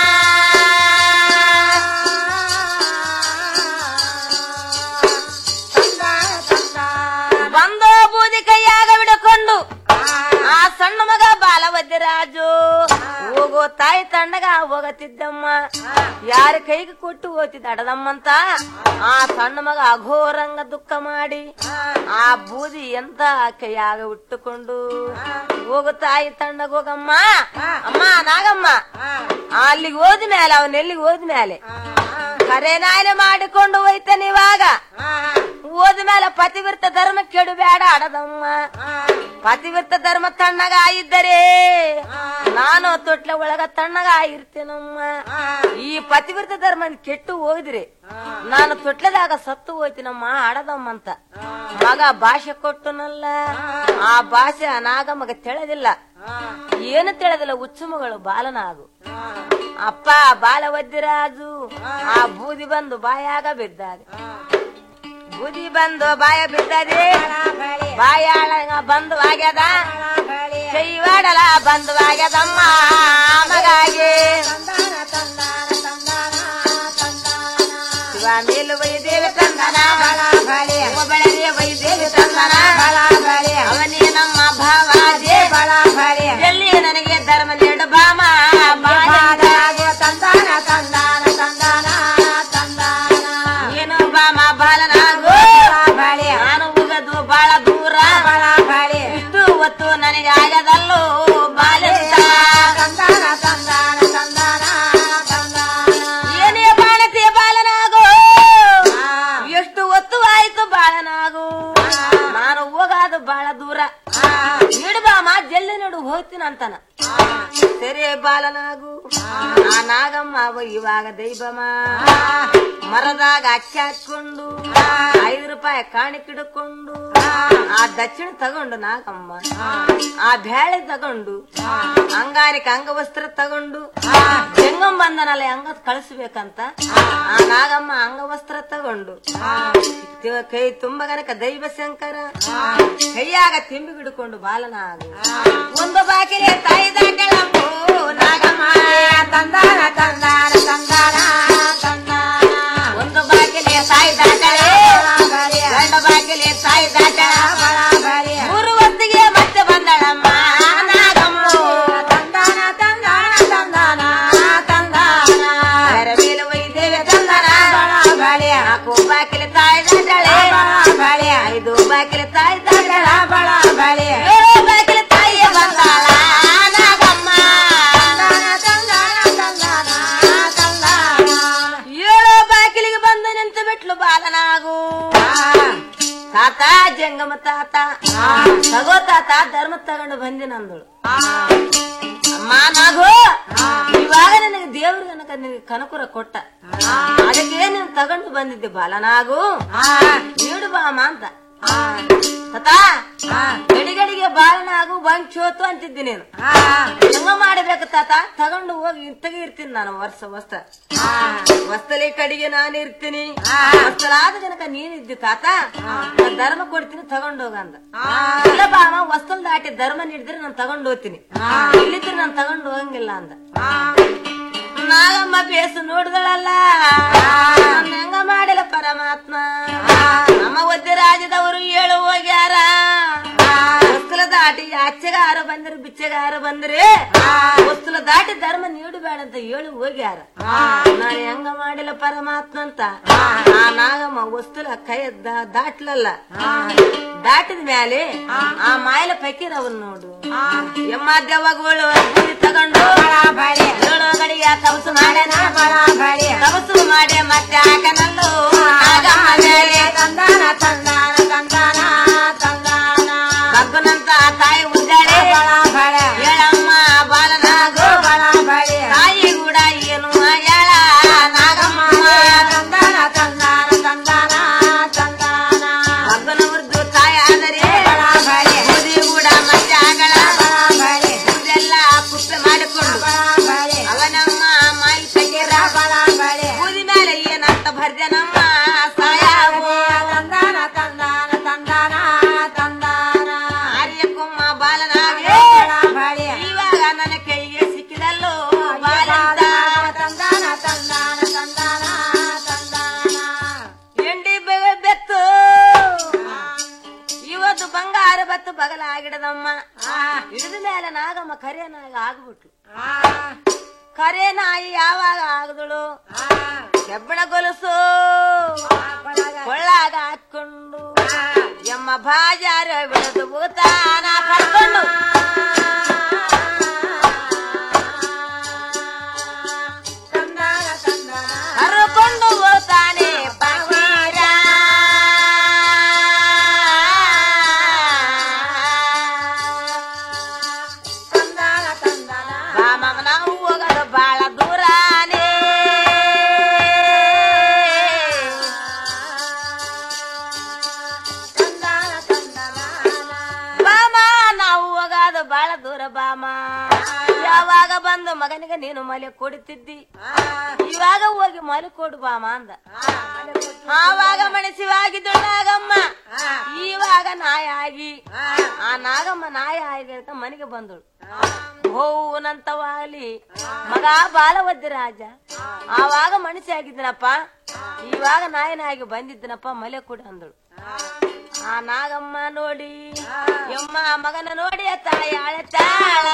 ಬಂದು ಬೂದಿ ಕೈಯಾಗ ಬಿಡಕೊಂಡು ಆ ಸಣ್ಣ ಮಗ ಬಾಲವದ್ಯ ರಾಜು ಹೋಗೋ ತಾಯಿ ತಣ್ಣಗ ಹೋಗತಿದ್ದಮ್ಮ ಯಾರ ಕೈಗೆ ಕೊಟ್ಟು ಹೋಗ್ತಿದ್ದ ಅಡದಮ್ಮಂತ ಆ ಸಣ್ಣ ಮಗ ಅಘೋರಂಗ ದುಃಖ ಮಾಡಿ ಆ ಬೂದಿ ಎಂತ ಕೈಯಾಗ ಇಟ್ಟುಕೊಂಡು ಹೋಗು ತಾಯಿ ತಣ್ಣಗ ಹೋಗಮ್ಮ ಅಮ್ಮ ನಾಗಮ್ಮ ಅಲ್ಲಿಗೆ ಹೋದ ಮೇಲೆ ಅವನ್ ಎಲ್ಲಿಗೆ ಹೋದ ಮೇಲೆ ಕರೆ ನಾಯನೆ ಮಾಡಿಕೊಂಡು ಹೋಯ್ತಾನೆ ಇವಾಗ ಹೋದ ಮೇಲೆ ಪತಿವ್ರತ ಧರ್ಮ ಕೆಡಬೇಡ ಅಡದಮ್ಮ ಪತಿವ್ರತ ಧರ್ಮ ತಣ್ಣಗ ಇದ್ದರೆ ನಾನು ತೊಟ್ಲ ಒಳಗ ತಣ್ಣಗ ಇರ್ತೇನಮ್ಮ ಈ ಪತಿವ್ರತ ಧರ್ಮ ಕೆಟ್ಟು ಹೋಗಿದ್ರಿ ನಾನು ತೊಟ್ಲದಾಗ ಸತ್ತು ಹೋಯ್ತೀನಮ್ಮ ಆಡದಮ್ಮ ಅಂತ ಮಗ ಭಾಷೆ ಕೊಟ್ಟನಲ್ಲ ಆ ಭಾಷೆ ಅನಾಗ ಮಗ ತಿಳಿದಿಲ್ಲ ಏನು ತಿಳಿದಿಲ್ಲ ಹುಚ್ಚು ಮಗಳು ಬಾಲನಾಗು ಅಪ್ಪ ಬಾಲ ಒದ್ದಿರಾಜು ಆ ಬೂದಿ ಬಂದು ಬಾಯಾಗ ಬಿದ್ದಾಗ ಬೂದಿ ಬಂದು ಬಾಯ ಬಿದ್ದದೆ ಬಾಯಾಳ ಬಂದು ಆಗ್ಯದ ಕೈವಾಡಲ ಬಂದು ಆಗ್ಯದಮ್ಮ ಮಗಾಗಿ ಶಿವ ಮೇಲು ವೈದೇವಿ ತಂದನ ಬೆಳಗ್ಗೆ ವೈದೇವಿ ತಂದನ ಅವನೇ ನಮ್ಮ ಭಾವಾಜೆ ಎಲ್ಲಿ ನನಗೆ ಧರ್ಮ ನೀಡು ಬಾಮ ತಂದಾನ ತಂದಾನ ತಂದಾನ ತಂದಾನ ಏನು ಬಾಮ ಬಾಲನಾಗು ನಾನು ಹೋಗದು ಬಾಳ ದೂರ ಇಷ್ಟು ಹೊತ್ತು ನನಗೆ ಆಗದಲ್ಲೋ ಸೆರೆ ಬಾಲನಾಗು ಆ ನಾಗಮ್ಮ ಅವ ಇವಾಗ ದೈವಮ ಮರದಾಗ ಅಕ್ಕಿ ಹಾಕೊಂಡು ಐದು ರೂಪಾಯಿ ಕಾಣಿಕಿಡ್ಕೊಂಡು ಆ ದಕ್ಷಿಣ ತಗೊಂಡು ನಾಗಮ್ಮ ಆ ಬ್ಯಾಳೆ ತಗೊಂಡು ಅಂಗಾರಿಕ ಅಂಗವಸ್ತ್ರ ತಗೊಂಡು ಜಂಗಮ್ ಬಂದನಲ್ಲ ಹಂಗ ಕಳಿಸ್ಬೇಕಂತ ಆ ನಾಗಮ್ಮ ಅಂಗವಸ್ತ್ರ ತಗೊಂಡು ತಿ- ಕೈ ತುಂಬ ಗನಕ ದೈವ ಶಂಕರ ಕೈಯಾಗ ತಿಂಬಿ ಹಿಡ್ಕೊಂಡು ಬಾಲನಾಗ ಒಂದು ಬಾಕಿಲೆ ತಾಯಿ ದಾಟಳಂಬು ನಾಗಮ್ಮ ತಂದಾನ ತಂದಾನ ತಂದಾನ ತಂದಾನ ಒಂದು ಬಾಕಿಲೆ ತಾಯಿ ದಾಟಳೆ ಗಂಡ ಬಾಕಿಲೆ ತಾಯಿ ದಾಟಳ ಮೂರು ಹೊತ್ತಿಗೆ ಮತ್ತೆ ಬಂದಳಮ್ಮ ನಾಗಮ್ಮ ತಂದಾನ ತಂದಾನ ತಂದಾನ ತಂದಾನ ಮೇಲೆ ಒಯ್ದೇವೆ ತಂದಾನ ನಾಲ್ಕು ಬಾಕಿಲೆ ತಾಯಿ ದಾಟಳೆ ಐದು ಬಾಕಿಲೆ ತಾಯಿ ದಾಟಳ ಏಳು ಬಾಕಿಲೆ ತಾಯಿಯ ಬಂದಾಳ ನಾಗಮ್ಮ ಏಳು ಬಾಕಿಲಿಗೆ ಬಂದು ನಿಂತು ಬಿಟ್ಲು ಬಾಲನಾಗು ತಾತ ಜಂಗಮ ತಾತ ತಗೋ ತಾತ ಧರ್ಮ ತಗೊಂಡು ಬಂದಿ ನಂದಳು ಅಮ್ಮ ನಾಗು ಇವಾಗ ನನಗೆ ದೇವ್ರು ನನಗ ನಿನಗೆ ಕನಕುರ ಕೊಟ್ಟ ಅದಕ್ಕೆ ನೀನು ತಗೊಂಡು ಬಂದಿದ್ದೆ ಬಾಲನಾಗು ನೀಡು ಬಾಮ ಅಂತ ತಾತ ಗಡಿಗಡಿಗೆ ಬಾಲನಾಗು ಬಂಗ್ ಚೋತು ಅಂತಿದ್ದಿ ನೀನು ಹೆಂಗ ಮಾಡಬೇಕು ತಾತ ತಗೊಂಡು ಹೋಗಿ ಇಂತಗೆ ಇರ್ತೀನಿ ನಾನು ವರ್ಷ ವಸ್ತ ವಸ್ತಲಿ ಕಡೆಗೆ ನಾನು ಇರ್ತೀನಿ ವಸ್ತಲಾದ ಜನಕ ನೀನಿದ್ದಿ ತಾತ ನಾನ್ ಧರ್ಮ ಕೊಡ್ತೀನಿ ತಗೊಂಡು ಹೋಗ ಅಂದ ಇಲ್ಲ ಬಾಮ ವಸ್ತಲ್ ದಾಟಿ ಧರ್ಮ ನೀಡಿದ್ರೆ ನಾನು ತಗೊಂಡು ಹೋಗ್ತೀನಿ ಇಲ್ಲಿದ್ರೆ ನಾನು ತಗೊಂಡು ಹೋಗಂಗಿಲ್ಲ ಅಂದ ನಾಗಮ್ಮ ಬೇಸು ನೋಡಿದಳಲ್ಲ ನಾನ್ ಹೆಂಗ ಮಾಡಿಲ್ಲ ಪರಮಾತ್ಮ ನಮ್ಮ ಒದ್ದೆ ರಾಜ್ಯದವರು ಹೇಳು ಹೋಗ್ಯಾರ ವಸ್ತುಲ ದಾಟಿ ಆಚೆಗಾರ ಬಂದ್ರೆ ಬಿಚ್ಚೆಗಾರ ಬಂದ್ರೆ ವಸ್ತುಲ ದಾಟಿ ಧರ್ಮ ನೀಡಬೇಡ ಅಂತ ಹೇಳಿ ಹೋಗ್ಯಾರ ನಾನು ಹೆಂಗ ಮಾಡಿಲ್ಲ ಪರಮಾತ್ಮ ಅಂತ ಆ ನಾಗಮ್ಮ ವಸ್ತುಲ ಕೈ ದಾ- ದಾಟ್ಲಲ್ಲ ದಾಟಿದ ಮೇಲೆ ಆ ಮಾಯಲ ಫಕೀರ್ ಅವನ್ ನೋಡು ಎಮ್ಮ ದೆವ್ವಗಳು ಗುರಿ ತಗೊಂಡು ಏಳು ಗಡಿಯ ಕವಸು ಮಾಡ್ಯಾನ ಕವಸು ಮಾಡಿ ಮತ್ತೆ ಹಾಕನಲ್ಲು ನಾಗಮ್ಮ ಮೇಲೆ ತಂದಾನ ತಂದಾನ ತಂದಾನ ತಂದಾನ ಬಗ್ಗನಂತ ತಾಯಿ ಉದ್ದಾಳೆ ಹೇಳಮ್ಮ ಬಾಲನಾಗು ತಾಯಿ ಕೂಡ ಏನು ಹೇಳ ನಾಗಮ್ಮ ತಂದಾನ ತಂದಾನ ತಂದಾನ ತಂದಾನ ಬಗ್ಗನ ಉರ್ದು ತಾಯಿ ಆದರೆ ಬುದಿ ಕೂಡ ಮತ್ತೆ ಆಗಳ ಇದೆಲ್ಲ ಕುಪ್ಪೆ ಮಾಡಿಕೊಂಡು ಅವನಮ್ಮ ಮಾಯಿ ತೆಗೆರ ಬೂದಿ ಮೇಲೆ ಏನಂತ ಬರ್ದೆನಮ್ಮ ಸಾಯಾವು ತಂದಾನ ತಂದಾನ ತಂದಾನ ತಂದಾನ ಆರ್ಯಕ್ಕಮ್ಮ ಬಾಲನಾಗೆ ಇವಾಗ ನನ್ನ ಕೈಗೆ ಸಿಕ್ಕಿದಲ್ಲೋ ಬಾಲಂತ ತಂದಾನ ತಂದಾನ ತಂದಾನ ತಂದಾನ ಎಂಡಿ ಬೆ- ಬೆತ್ತು ಇವತ್ತು ಬಂಗಾರ ಬತ್ತು ಬಗಲಾಗಿಡದಮ್ಮ ಹಿಡಿದ ಮೇಲೆ ನಾಗಮ್ಮ ಕರೆ ನಾಗ ಆಗ್ಬಿಟ್ಲು ಕರೆ ನಾಯಿ ಯಾವಾಗ ಆಗದಳು ಹೆಬ್ಬಣ ಗೊಲಸು ಕೊಳ್ಳಾಗ ಹಾಕೊಂಡು ಎಮ್ಮ ಬಾಜಾರ ಬಿಡದು ಭೂತಾನ ಕರ್ಕೊಂಡು ಕರ್ಕೊಂಡು ಹೋಗ್ತಾನೆ ಬಕೀರ ಬಾಮ ನಾವು ಹೋಗೋದು ಬಾಳ ದೂರಾನೇ ಬಾಮ ನಾವು ಹೋಗೋದು ಬಾಳ ದೂರ ಬಾಮ ಯಾವಾಗ ಬಂದು ಮಗನಿಗೆ ನೀನು ಮಲೆ ಕೊಡುತ್ತಿದ್ದಿ ಇವಾಗ ಹೋಗಿ ಮಲೆ ಕೊಡು ಬಾಮ ಅಂದ ಆವಾಗ ಮನಸ್ಸಿವಾಗಿದ್ದು ನಾಗಮ್ಮ ಇವಾಗ ನಾಯ ಆಗಿ ಆ ನಾಗಮ್ಮ ನಾಯ ಆಗಿ ಅಂತ ಮನೆಗೆ ಬಂದಳು ಹೋನಂತವಾಲಿ ಮಗ ಬಾಲ ಒದ್ದೆ ರಾಜ ಆವಾಗ ಮನಸ್ಸಿ ಆಗಿದ್ದನಪ್ಪ ಇವಾಗ ನಾಯನಾಗಿ ಬಂದಿದ್ದನಪ್ಪ ಮಲೆ ಕೊಡು ಅಂದಳು ಆ ನಾಗಮ್ಮ ನೋಡಿ ಯಮ್ಮ ಮಗನ ನೋಡಿ ತಾಯಿ ಅಳತಾಳ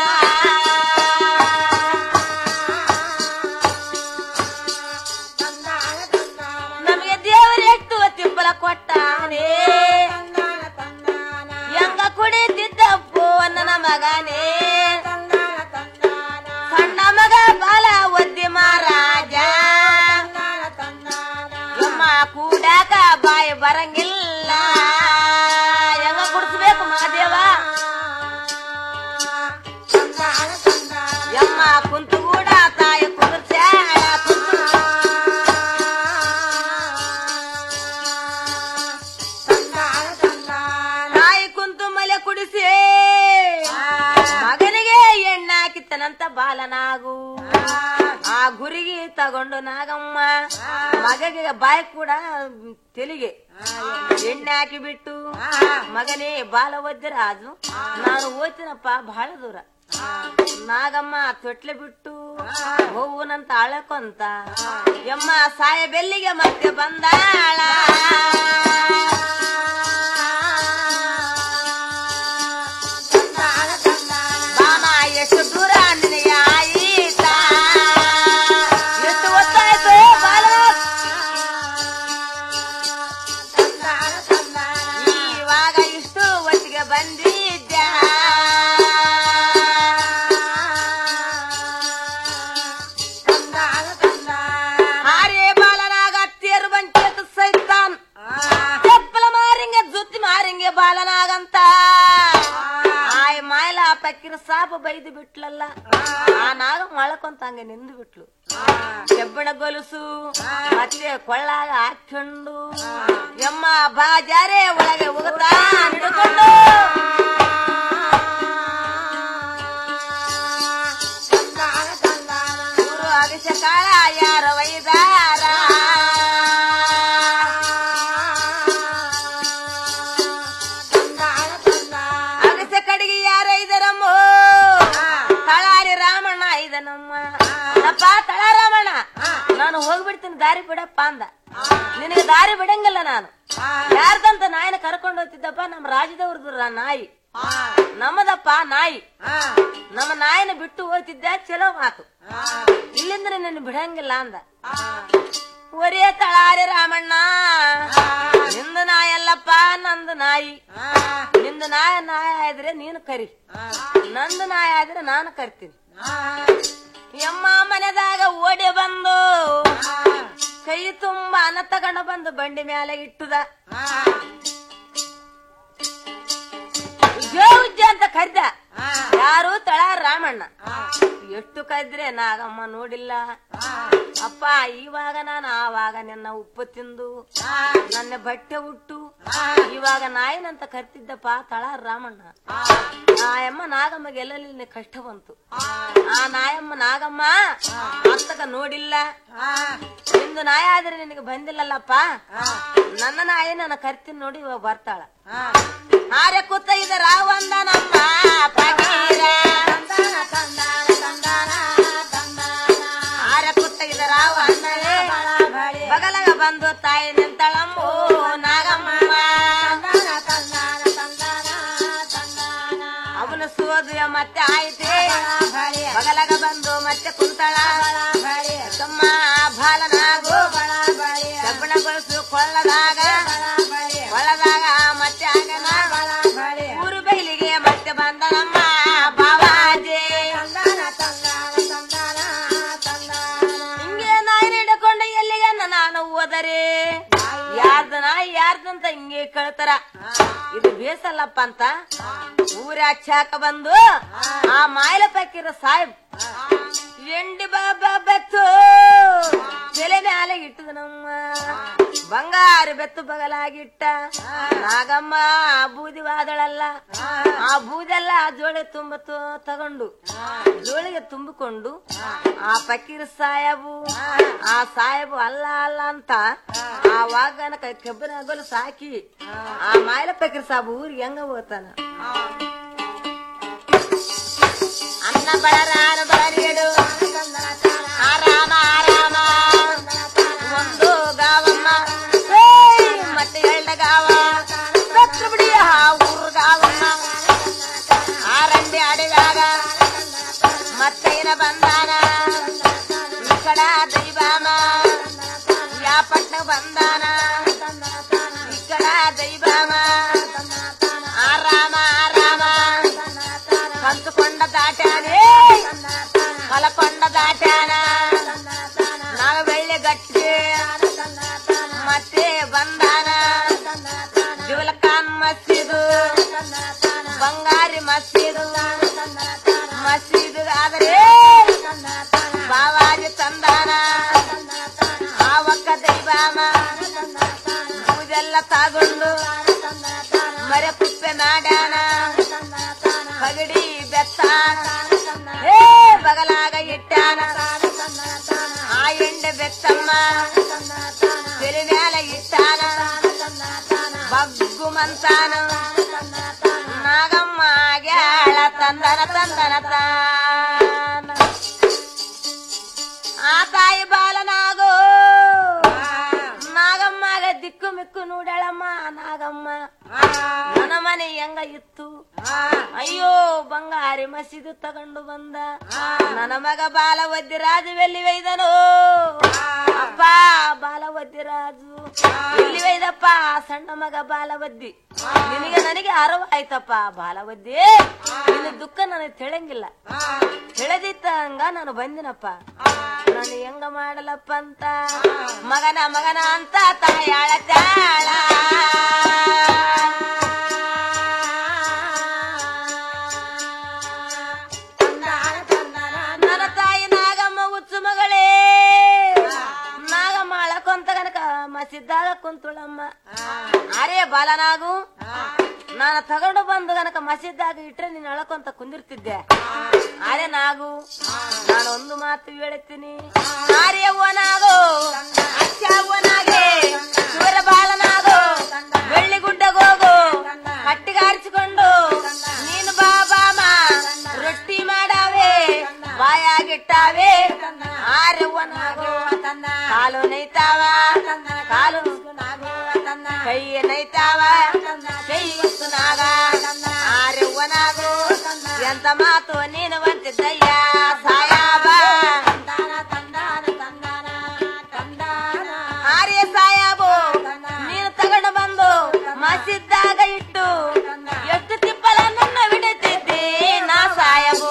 ನಮಗೆ ದೇವರು ಎಷ್ಟು ತಿಂಬಲ ಕೊಟ್ಟಾನೆ ಹೆಂಗ ಕುಡಿತಿದ್ದಪ್ಪು ನನ್ನ ಮಗನೇ ಸಣ್ಣ ಮಗ ಬಾಲ ಒದ್ದಿ ಮಹಾರಾಜ ಯಮ್ಮ ಕೂಡಾಕ ಬಾಯಿ ಬರಂಗಿಲ್ಲ ಹೆಂಗ ಕುಡಿಸ್ಬೇಕು ಮಹಾದೇವ ಅಂತ ಬಾಲನಾಗು ಆ ಗುರಿಗೆ ತಗೊಂಡು ನಾಗಮ್ಮ ಮಗಗೆ ಬಾಯಿ ಕೂಡ ತೆಲಿಗೆ ಎಣ್ಣೆ ಹಾಕಿ ಬಿಟ್ಟು ಮಗನೇ ಬಾಲ ರಾಜು ನಾನು ಓದ್ತೀನಪ್ಪ ಬಹಳ ದೂರ ನಾಗಮ್ಮ ತೊಟ್ಲೆ ಬಿಟ್ಟು ಹೋಗುನಂತ ಅಳಕೊಂತ ಯಮ್ಮ ಸಾಯ ಬೆಲ್ಲಿಗೆ ಮತ್ತೆ ಬಂದಾಳ ಬಾಮ ಎಷ್ಟು ದೂರ ನಿನಗೆ ಆಯಿತಾ ಎಷ್ಟು ಹೊತ್ತಾಯ್ತು ಬಾಲ ಇವಾಗ ಇಷ್ಟು ಒಟ್ಟಿಗೆ ಬಂದಿದ್ದ ಹಾರೇ ಬಾಲನಾಗ ತೇರು ಬಂಚೇತ ಸೈತಾನ್ ಚಪ್ಪಲ ಮಾರಿಂಗೆ ಜುತ್ತಿ ಮಾರಿಂಗೆ ಬಾಲನಾಗಂತ ಆಯ್ ಮಾಯಲ ಆ ಪಕ್ಕಿನ ಸಾಪ ಬೈದು ಬಿಟ್ಲಲ್ಲ ಆ ನಾಗ ಮಳಕೊಂತ ಹಂಗೆ ನಿಂದು ಬಿಟ್ಲು ಕೆಬ್ಬಣ ಗೊಲುಸು ಮತ್ತೆ ಕೊಳ್ಳಾಗ ಹಾಕೊಂಡು ಎಮ್ಮ ಬಾಜಾರೆ ಒಳಗೆ ಹೋಗುತ್ತಾ ಹಿಡ್ಕೊಂಡು ಊರು ಅಗಸ ಕಾಳ ಯಾರ ವೈದಾರ ಅಗಸ ಕಡೆಗೆ ಯಾರ ಇದರಮ್ಮೋ ತಳಾರಿ ರಾಮಣ್ಣ ಇದನಮ್ಮ ಅಪ್ಪ ತಳ ರಾಮಣ್ಣ ನಾನು ಹೋಗ್ಬಿಡ್ತೀನಿ ದಾರಿ ಬಿಡಪ್ಪ ಅಂದ ನಿನಗೆ ದಾರಿ ಬಿಡಂಗಿಲ್ಲ ನಾನು ಯಾರ್ದಂತ ನಾಯಿನ ಕರ್ಕೊಂಡು ಹೋಗ್ತಿದ್ದಪ್ಪ ನಮ್ಮ ರಾಜ್ಯದವ್ರದ್ದು ರಾ- ನಾಯಿ ನಮ್ಮದಪ್ಪ ನಾಯಿ ನಮ್ಮ ನಾಯಿನ ಬಿಟ್ಟು ಹೋಗ್ತಿದ್ದೆ ಚಲೋ ಮಾತು ಇಲ್ಲಿಂದ ನಿನ್ನ ಬಿಡಂಗಿಲ್ಲ ಅಂದ ಒರೇ ತಳಾರಿ ರಾಮಣ್ಣ ನಿಂದು ನಾಯಲ್ಲಪ್ಪ ನಂದು ನಾಯಿ ನಿಂದು ನಾಯ ನಾಯ ಆದ್ರೆ ನೀನು ಕರಿ ನಂದು ನಾಯ ಆದ್ರೆ ನಾನು ಕರಿತೀನಿ ಯಮ್ಮ ಮನೆದಾಗ ಓಡಿ ಬಂದು ಕೈ ತುಂಬಾ ಅನ್ನ ತಗೊಂಡು ಬಂದು ಬಂಡಿ ಮೇಲೆ ಇಟ್ಟುದ ಉಜ್ಜೋ ಉಜ್ಜ ಅಂತ ಕರ್ದ ಯಾರು ತಳ ರಾಮಣ್ಣ ಎಷ್ಟು ಕದ್ರೆ ನಾಗಮ್ಮ ನೋಡಿಲ್ಲ ಅಪ್ಪ ಇವಾಗ ನಾನು ಆವಾಗ ನಿನ್ನ ಉಪ್ಪು ತಿಂದು ನನ್ನ ಬಟ್ಟೆ ಉಟ್ಟು ಇವಾಗ ನಾಯಿನಂತ ಕರ್ತಿದ್ದಪ್ಪ ತಳ ರಾಮಣ್ಣ ಆ ಅಮ್ಮ ನಾಗಮ್ಮಗೆ ಎಲ್ಲೆಲ್ಲಿ ಕಷ್ಟ ಬಂತು ಆ ನಾಯಮ್ಮ ನಾಗಮ್ಮ ಅತ್ತಕ ನೋಡಿಲ್ಲ ನಿಂದು ನಾಯ ಆದ್ರೆ ನಿನಗೆ ಬಂದಿಲ್ಲಲ್ಲಪ್ಪ ನನ್ನ ನಾಯಿ ನನ್ನ ಕರ್ತೀನಿ ನೋಡಿ ಇವಾಗ ಬರ್ತಾಳ ಆರೆ ಕೂತ ಇದ ರಾವಂದ ನಮ್ಮ ಪಕೀರ ಆರೆ ಕೂತ ಇದ ರಾವಂದಲೇ ಬಗಲಗ ಬಂದು ತಾಯಿ ನಿಂತಳಮ್ಮೋ ನಾಗಮ್ಮ ಅವನು ಸೋದು ಮತ್ತೆ ಆಯ್ತೆ ಬಗಲಗ ಬಂದು ಮತ್ತೆ ಕುಂತಳ ತಮ್ಮ ಬಾಲನಾಗು ಕಬ್ಬಣಗೊಳಿಸು ಕೊಳ್ಳದಾಗ ಕೊಳ್ಳದಾಗ ಮತ್ತೆ ಆಗನ ಊರು ಬೈಲಿಗೆ ಮತ್ತೆ ಬಂದನಮ್ಮ ಬಾವಾಜಿ ಹಿಂಗೆ ನಾಯಿ ಹಿಡ್ಕೊಂಡು ಎಲ್ಲಿಗೆ ನಾನು ಹೋದರೆ ಯಾರ್ದ ನಾಯಿ ಯಾರ್ದಂತ ಹಿಂಗೆ ಕೇಳ್ತಾರ ಇದು ಬೇಸಲ್ಲಪ್ಪ ಅಂತ ಊರ ಹಚ್ಚಾಕ ಬಂದು ಆ ಮಾಯಲ ಪಕ್ಕಿರ ಸಾಹೇಬ್ ಎಂಡಿ ಬಾಬಾ ಬೆತ್ತು ತಲೆ ಮ್ಯಾಲೆ ಇಟ್ಟದ ನಮ್ಮ ಬಂಗಾರ ಬೆತ್ತು ಬಗಲಾಗಿಟ್ಟ ನಾಗಮ್ಮ ಆ ಬೂದಿ ವಾದಳಲ್ಲ ಆ ಬೂದೆಲ್ಲ ಆ ಜೋಳಿ ತುಂಬ ತ- ತಗೊಂಡು ಜೋಳಿಗೆ ತುಂಬಿಕೊಂಡು ಆ ಪಕೀರ್ ಸಾಯಬು ಆ ಸಾಯಬು ಅಲ್ಲ ಅಲ್ಲ ಅಂತ ಆ ವಾಗನ ಕೈ ಕೆಬ್ಬನ ಹಗಲು ಸಾಕಿ ಆ ಮಾಯಲ ಪಕೀರ್ ಸಾಬು ಊರಿಗೆ ಹೆಂಗ ಹೋಗ್ತಾನ ಅನ್ನ ಬಳರಾನ ಬಳರಿಯಡು ಆರಾಮ ಆರಾಮ ಒಂದು ಗಾವಮ್ಮ ಏಯ್, ಮತ್ತೆ ಎರಡ ಗಾವ ಸತ್ರ ಬಿಡಿಯ ಊರು ಗಾವಮ್ಮ ಆರಂಡಿ ಅಡಿಗಾಗ ಮತ್ತೇನ ಬಂದಾನ ಈ ಕಡ ದೈವಾಮ ಯಾ ಪಟ್ನ ಬಂದಾನ ಈ ಕಡ ದೈವಾಮ ಆರಾಮ ಆರಾಮ ಕಂಚುಕೊಂಡ ದಾಟ್ಯಾನೆ ಹೊಲಕೊಂಡ ದಾಟ್ಯಾನ ನಾವು ಬೆಳ್ಳಿ ಗಟ್ಟಿ ಮತ್ತೆ ಬಂದಾನ ಜುವಲಕಾನ್ ಮಸೀದು ಬಂಗಾರಿ ಮಸೀದು ಮಸೀದು ಆದರೆ ಬಾವಾಜಿ ತಂದಾನ ಆವಕ್ಕ ದೈವಾಮ ಪೂಜೆಲ್ಲ ತಗೊಂಡು ಮರೆ ಕುಪ್ಪೆ ಮಾಡ್ಯಾನ ಪಗಡಿ ಬೆತ್ತ ಏ ಬಗ ಇಟ್ಟಾನ ಆ ಎಂಡೆ ಬೆತ್ತಮ್ಮ ತಲೆ ಮೇಲೆ ಇಟ್ಟಾನ ಬಗ್ಗು ಮಂತಾನ ನಾಗಮ್ಮ ಗ್ಯಾಳ ತಂದನ ತಂದನ ತಾನ ಆ ತಾಯಿ ಬಾಲನಾಗೋ ನಾಗಮ್ಮಗ ದಿಕ್ಕು ಮಿಕ್ಕು ನೋಡ್ಯಾಳಮ್ಮ ನಾಗಮ್ಮ ನನ್ನ ಮನೆ ಹೆಂಗ ಇತ್ತು ಅಯ್ಯೋ ಬಂಗಾರಿ ಮಸೀದು ತಗೊಂಡು ಬಂದ ನನ್ನ ಮಗ ಬಾಲವದ್ದಿ ರಾಜು ಎಲ್ಲಿ ಒಯ್ದನು ಅಪ್ಪ ಬಾಲವದ್ದಿ ರಾಜು ಎಲ್ಲಿ ಒಯ್ದಪ್ಪ ಸಣ್ಣ ಮಗ ಬಾಲವದ್ದಿ ನಿನಗೆ ನನಗೆ ಅರವ ಆಯ್ತಪ್ಪ ಬಾಲವದ್ದಿ ನಿನ್ನ ದುಃಖ ನನಗೆ ತಿಳಂಗಿಲ್ಲ ತಿಳಿದಿತ್ತಂಗ ನಾನು ಬಂದಿನಪ್ಪ ನಾನು ಹೆಂಗ ಮಾಡಲಪ್ಪ ಅಂತ ಮಗನ ಮಗನ ಅಂತ ತಾಯಾಳ ತಾಳ ನನ್ನ ತಾಯಿ ನಾಗಮ್ಮ ಹುಚ್ಚು ಮಗಳೇ ನಾಗಮ್ಮ ಅಳಕೊಂತ ಕನಕ ಮಸಿದ್ದಾಗ ಕುಂತುಳಮ್ಮ ಅರೇ ಬಾಲನಾಗು ನಾನು ತಗೊಂಡು ಬಂದು ಗನಕ ಮಸಿದ್ದಾಗ ಇಟ್ರೆ ನೀನು ಅಳಕೊಂತ ಕುಂದಿರ್ತಿದ್ದೆ ಅರೆ ನಾಗು ನಾನು ಒಂದು ಮಾತು ಹೇಳುತ್ತೀನಿ ಆರ್ಯವ್ವನಾಗು ಅಚ್ಚವ್ವನಾಗೆ ಶಿವರ ಬಾಲನಾಗು ಬೆಳ್ಳಿಗುಡ್ಡಗೋಗು ಕಟ್ಟಿಗಾರಿಸಿಕೊಂಡು ನೀನು ಬಾ ಬಾಮ ರೊಟ್ಟಿ ಮಾಡಾವೆ ಬಾಯಾಗಿಟ್ಟಾವೆ ಆರ್ಯವ್ವನಾಗು ಕಾಲು ನೈತಾವ ಕಾಲು ಕೈ ನೈತಾವ ಕೈ ನಾಗ ಆರ್ಯವ್ವನಾಗು ಎಂತ ಮಾತು ನೀನು ಬಂತಿದ್ದಯ್ಯ ಸಾಯಾಬ ಆರ್ಯ ಸಾಯಾಬು ನೀನು ತಗೊಂಡು ಬಂದು ಮಸಿದ್ದಾಗ ಇಟ್ಟು ಎಷ್ಟು ತಿಪ್ಪಲ ನನ್ನ ಬಿಡುತ್ತಿದ್ದೆ ನಾ ಸಾಯಬು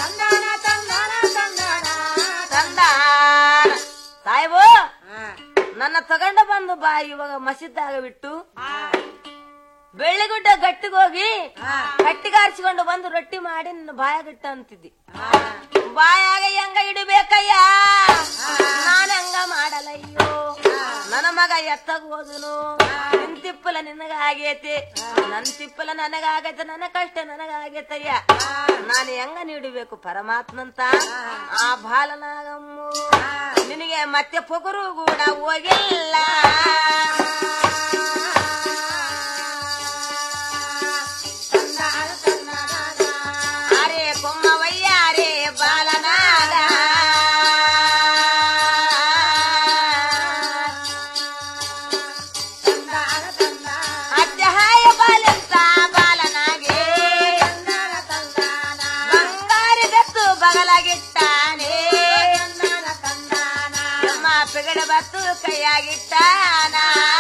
ತಂದಾನ ಸಾಯಬು ನನ್ನ ತಗೊಂಡು ಬಂದು ಬಾ ಇವಾಗ ಮಸಿದ್ದಾಗ ಬಿಟ್ಟು ಬೆಳ್ಳಿಗುಡ್ಡ ಗಟ್ಟಿಗೋಗಿ ಗಟ್ಟಿಗಾರಿಸಿಕೊಂಡು ಬಂದು ರೊಟ್ಟಿ ಮಾಡಿ ನಿನ್ನ ಬಾಯಾಗಿಟ್ಟ ಅಂತಿದ್ದಿ ಬಾಯಾಗ ಹೆಂಗ ಇಡಬೇಕಯ್ಯ ನಾನು ಹಂಗ ಮಾಡಲಯ್ಯೋ ನನ್ನ ಮಗ ಎತ್ತಗ ಹೋದನು ನಿನ್ ತಿಪ್ಪಲ ನಿನಗ ಆಗೈತಿ ನನ್ ತಿಪ್ಪಲ ನನಗಾಗೈತೆ ನನ್ನ ಕಷ್ಟ ನನಗಾಗೈತಯ್ಯ ನಾನು ಹೆಂಗ ನೀಡಬೇಕು ಪರಮಾತ್ಮಂತ ಆ ಬಾಲನಾಗಮ್ಮು ನಿನಗೆ ಮತ್ತೆ ಪೊಗರು ಕೂಡ ಹೋಗಿಲ್ಲ ಅರೆ ಕೊಮ್ಮವಯ್ಯ ಅರೆ ಬಾಲನಾಗ ಅಜ್ಜಹಾಯ ಬಾಲೆಂತ ಬಾಲನಾಗೆ ಬಂಗಾರಿ ಬೆತ್ತು ಬಗಲಾಗಿಟ್ಟಾನೆ ನಮ್ಮ ಪಿಗಡ ಬತ್ತು ಕೈಯಾಗಿಟ್ಟಾನ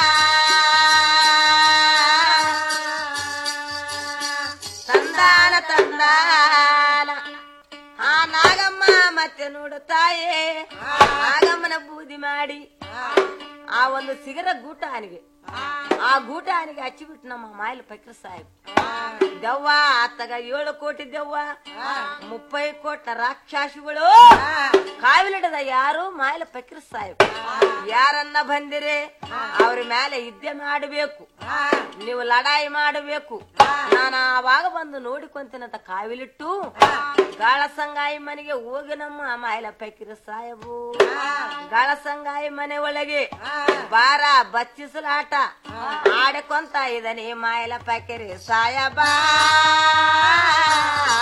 ತಂದಾನ ತಂದಾನ ಆ ನಾಗಮ್ಮ ಮತ್ತೆ ನೋಡುತ್ತಾಯೇ ನಾಗಮ್ಮನ ಬೂದಿ ಮಾಡಿ ಆ ಒಂದು ಸಿಗರ ಗೂಟ ಆನಿಗೆ ಆ ಗೂಟ ಆನಿಗೆ ಹಚ್ಚಿಬಿಟ್ಟು ನಮ್ಮ ಮಾಯಲ್ ಪಕ್ರ ಸಾಹೇಬ್ ದೆವ್ವ ಆತಗ ಏಳು ಕೋಟಿ ದೆವ್ವ ಮುಪ್ಪೈ ಕೋಟ ರಾಕ್ಷಸಿಗಳು ಕಾವಿಲಿಡದ ಯಾರು ಮಾಯಲ ಪಕ್ರ ಸಾಹೇಬ್ ಯಾರನ್ನ ಬಂದಿರೆ ಅವ್ರ ಮೇಲೆ ಯುದ್ಧ ಮಾಡಬೇಕು ನೀವು ಲಡಾಯಿ ಮಾಡಬೇಕು ನಾನು ಆವಾಗ ಬಂದು ನೋಡಿಕೊಂತೀನಂತ ಕಾವಿಲಿಟ್ಟು ಗಾಳ ಸಂಗಾಯಿ ಮನೆಗೆ ಹೋಗಿ ನಮ್ಮ ಮಾಯಲ ಪಕ್ರ ಸಾಹೇಬು ಗಾಳ ಸಂಗಾಯಿ ಮನೆ ಒಳಗೆ ಬಾರ ಬಚ್ಚಿಸಲಾಟ ಆಡಿಕೊಂತ ಇದನೆ ಮಾಯಲ ಪಕ್ರಿ ಸಾಯಬಾ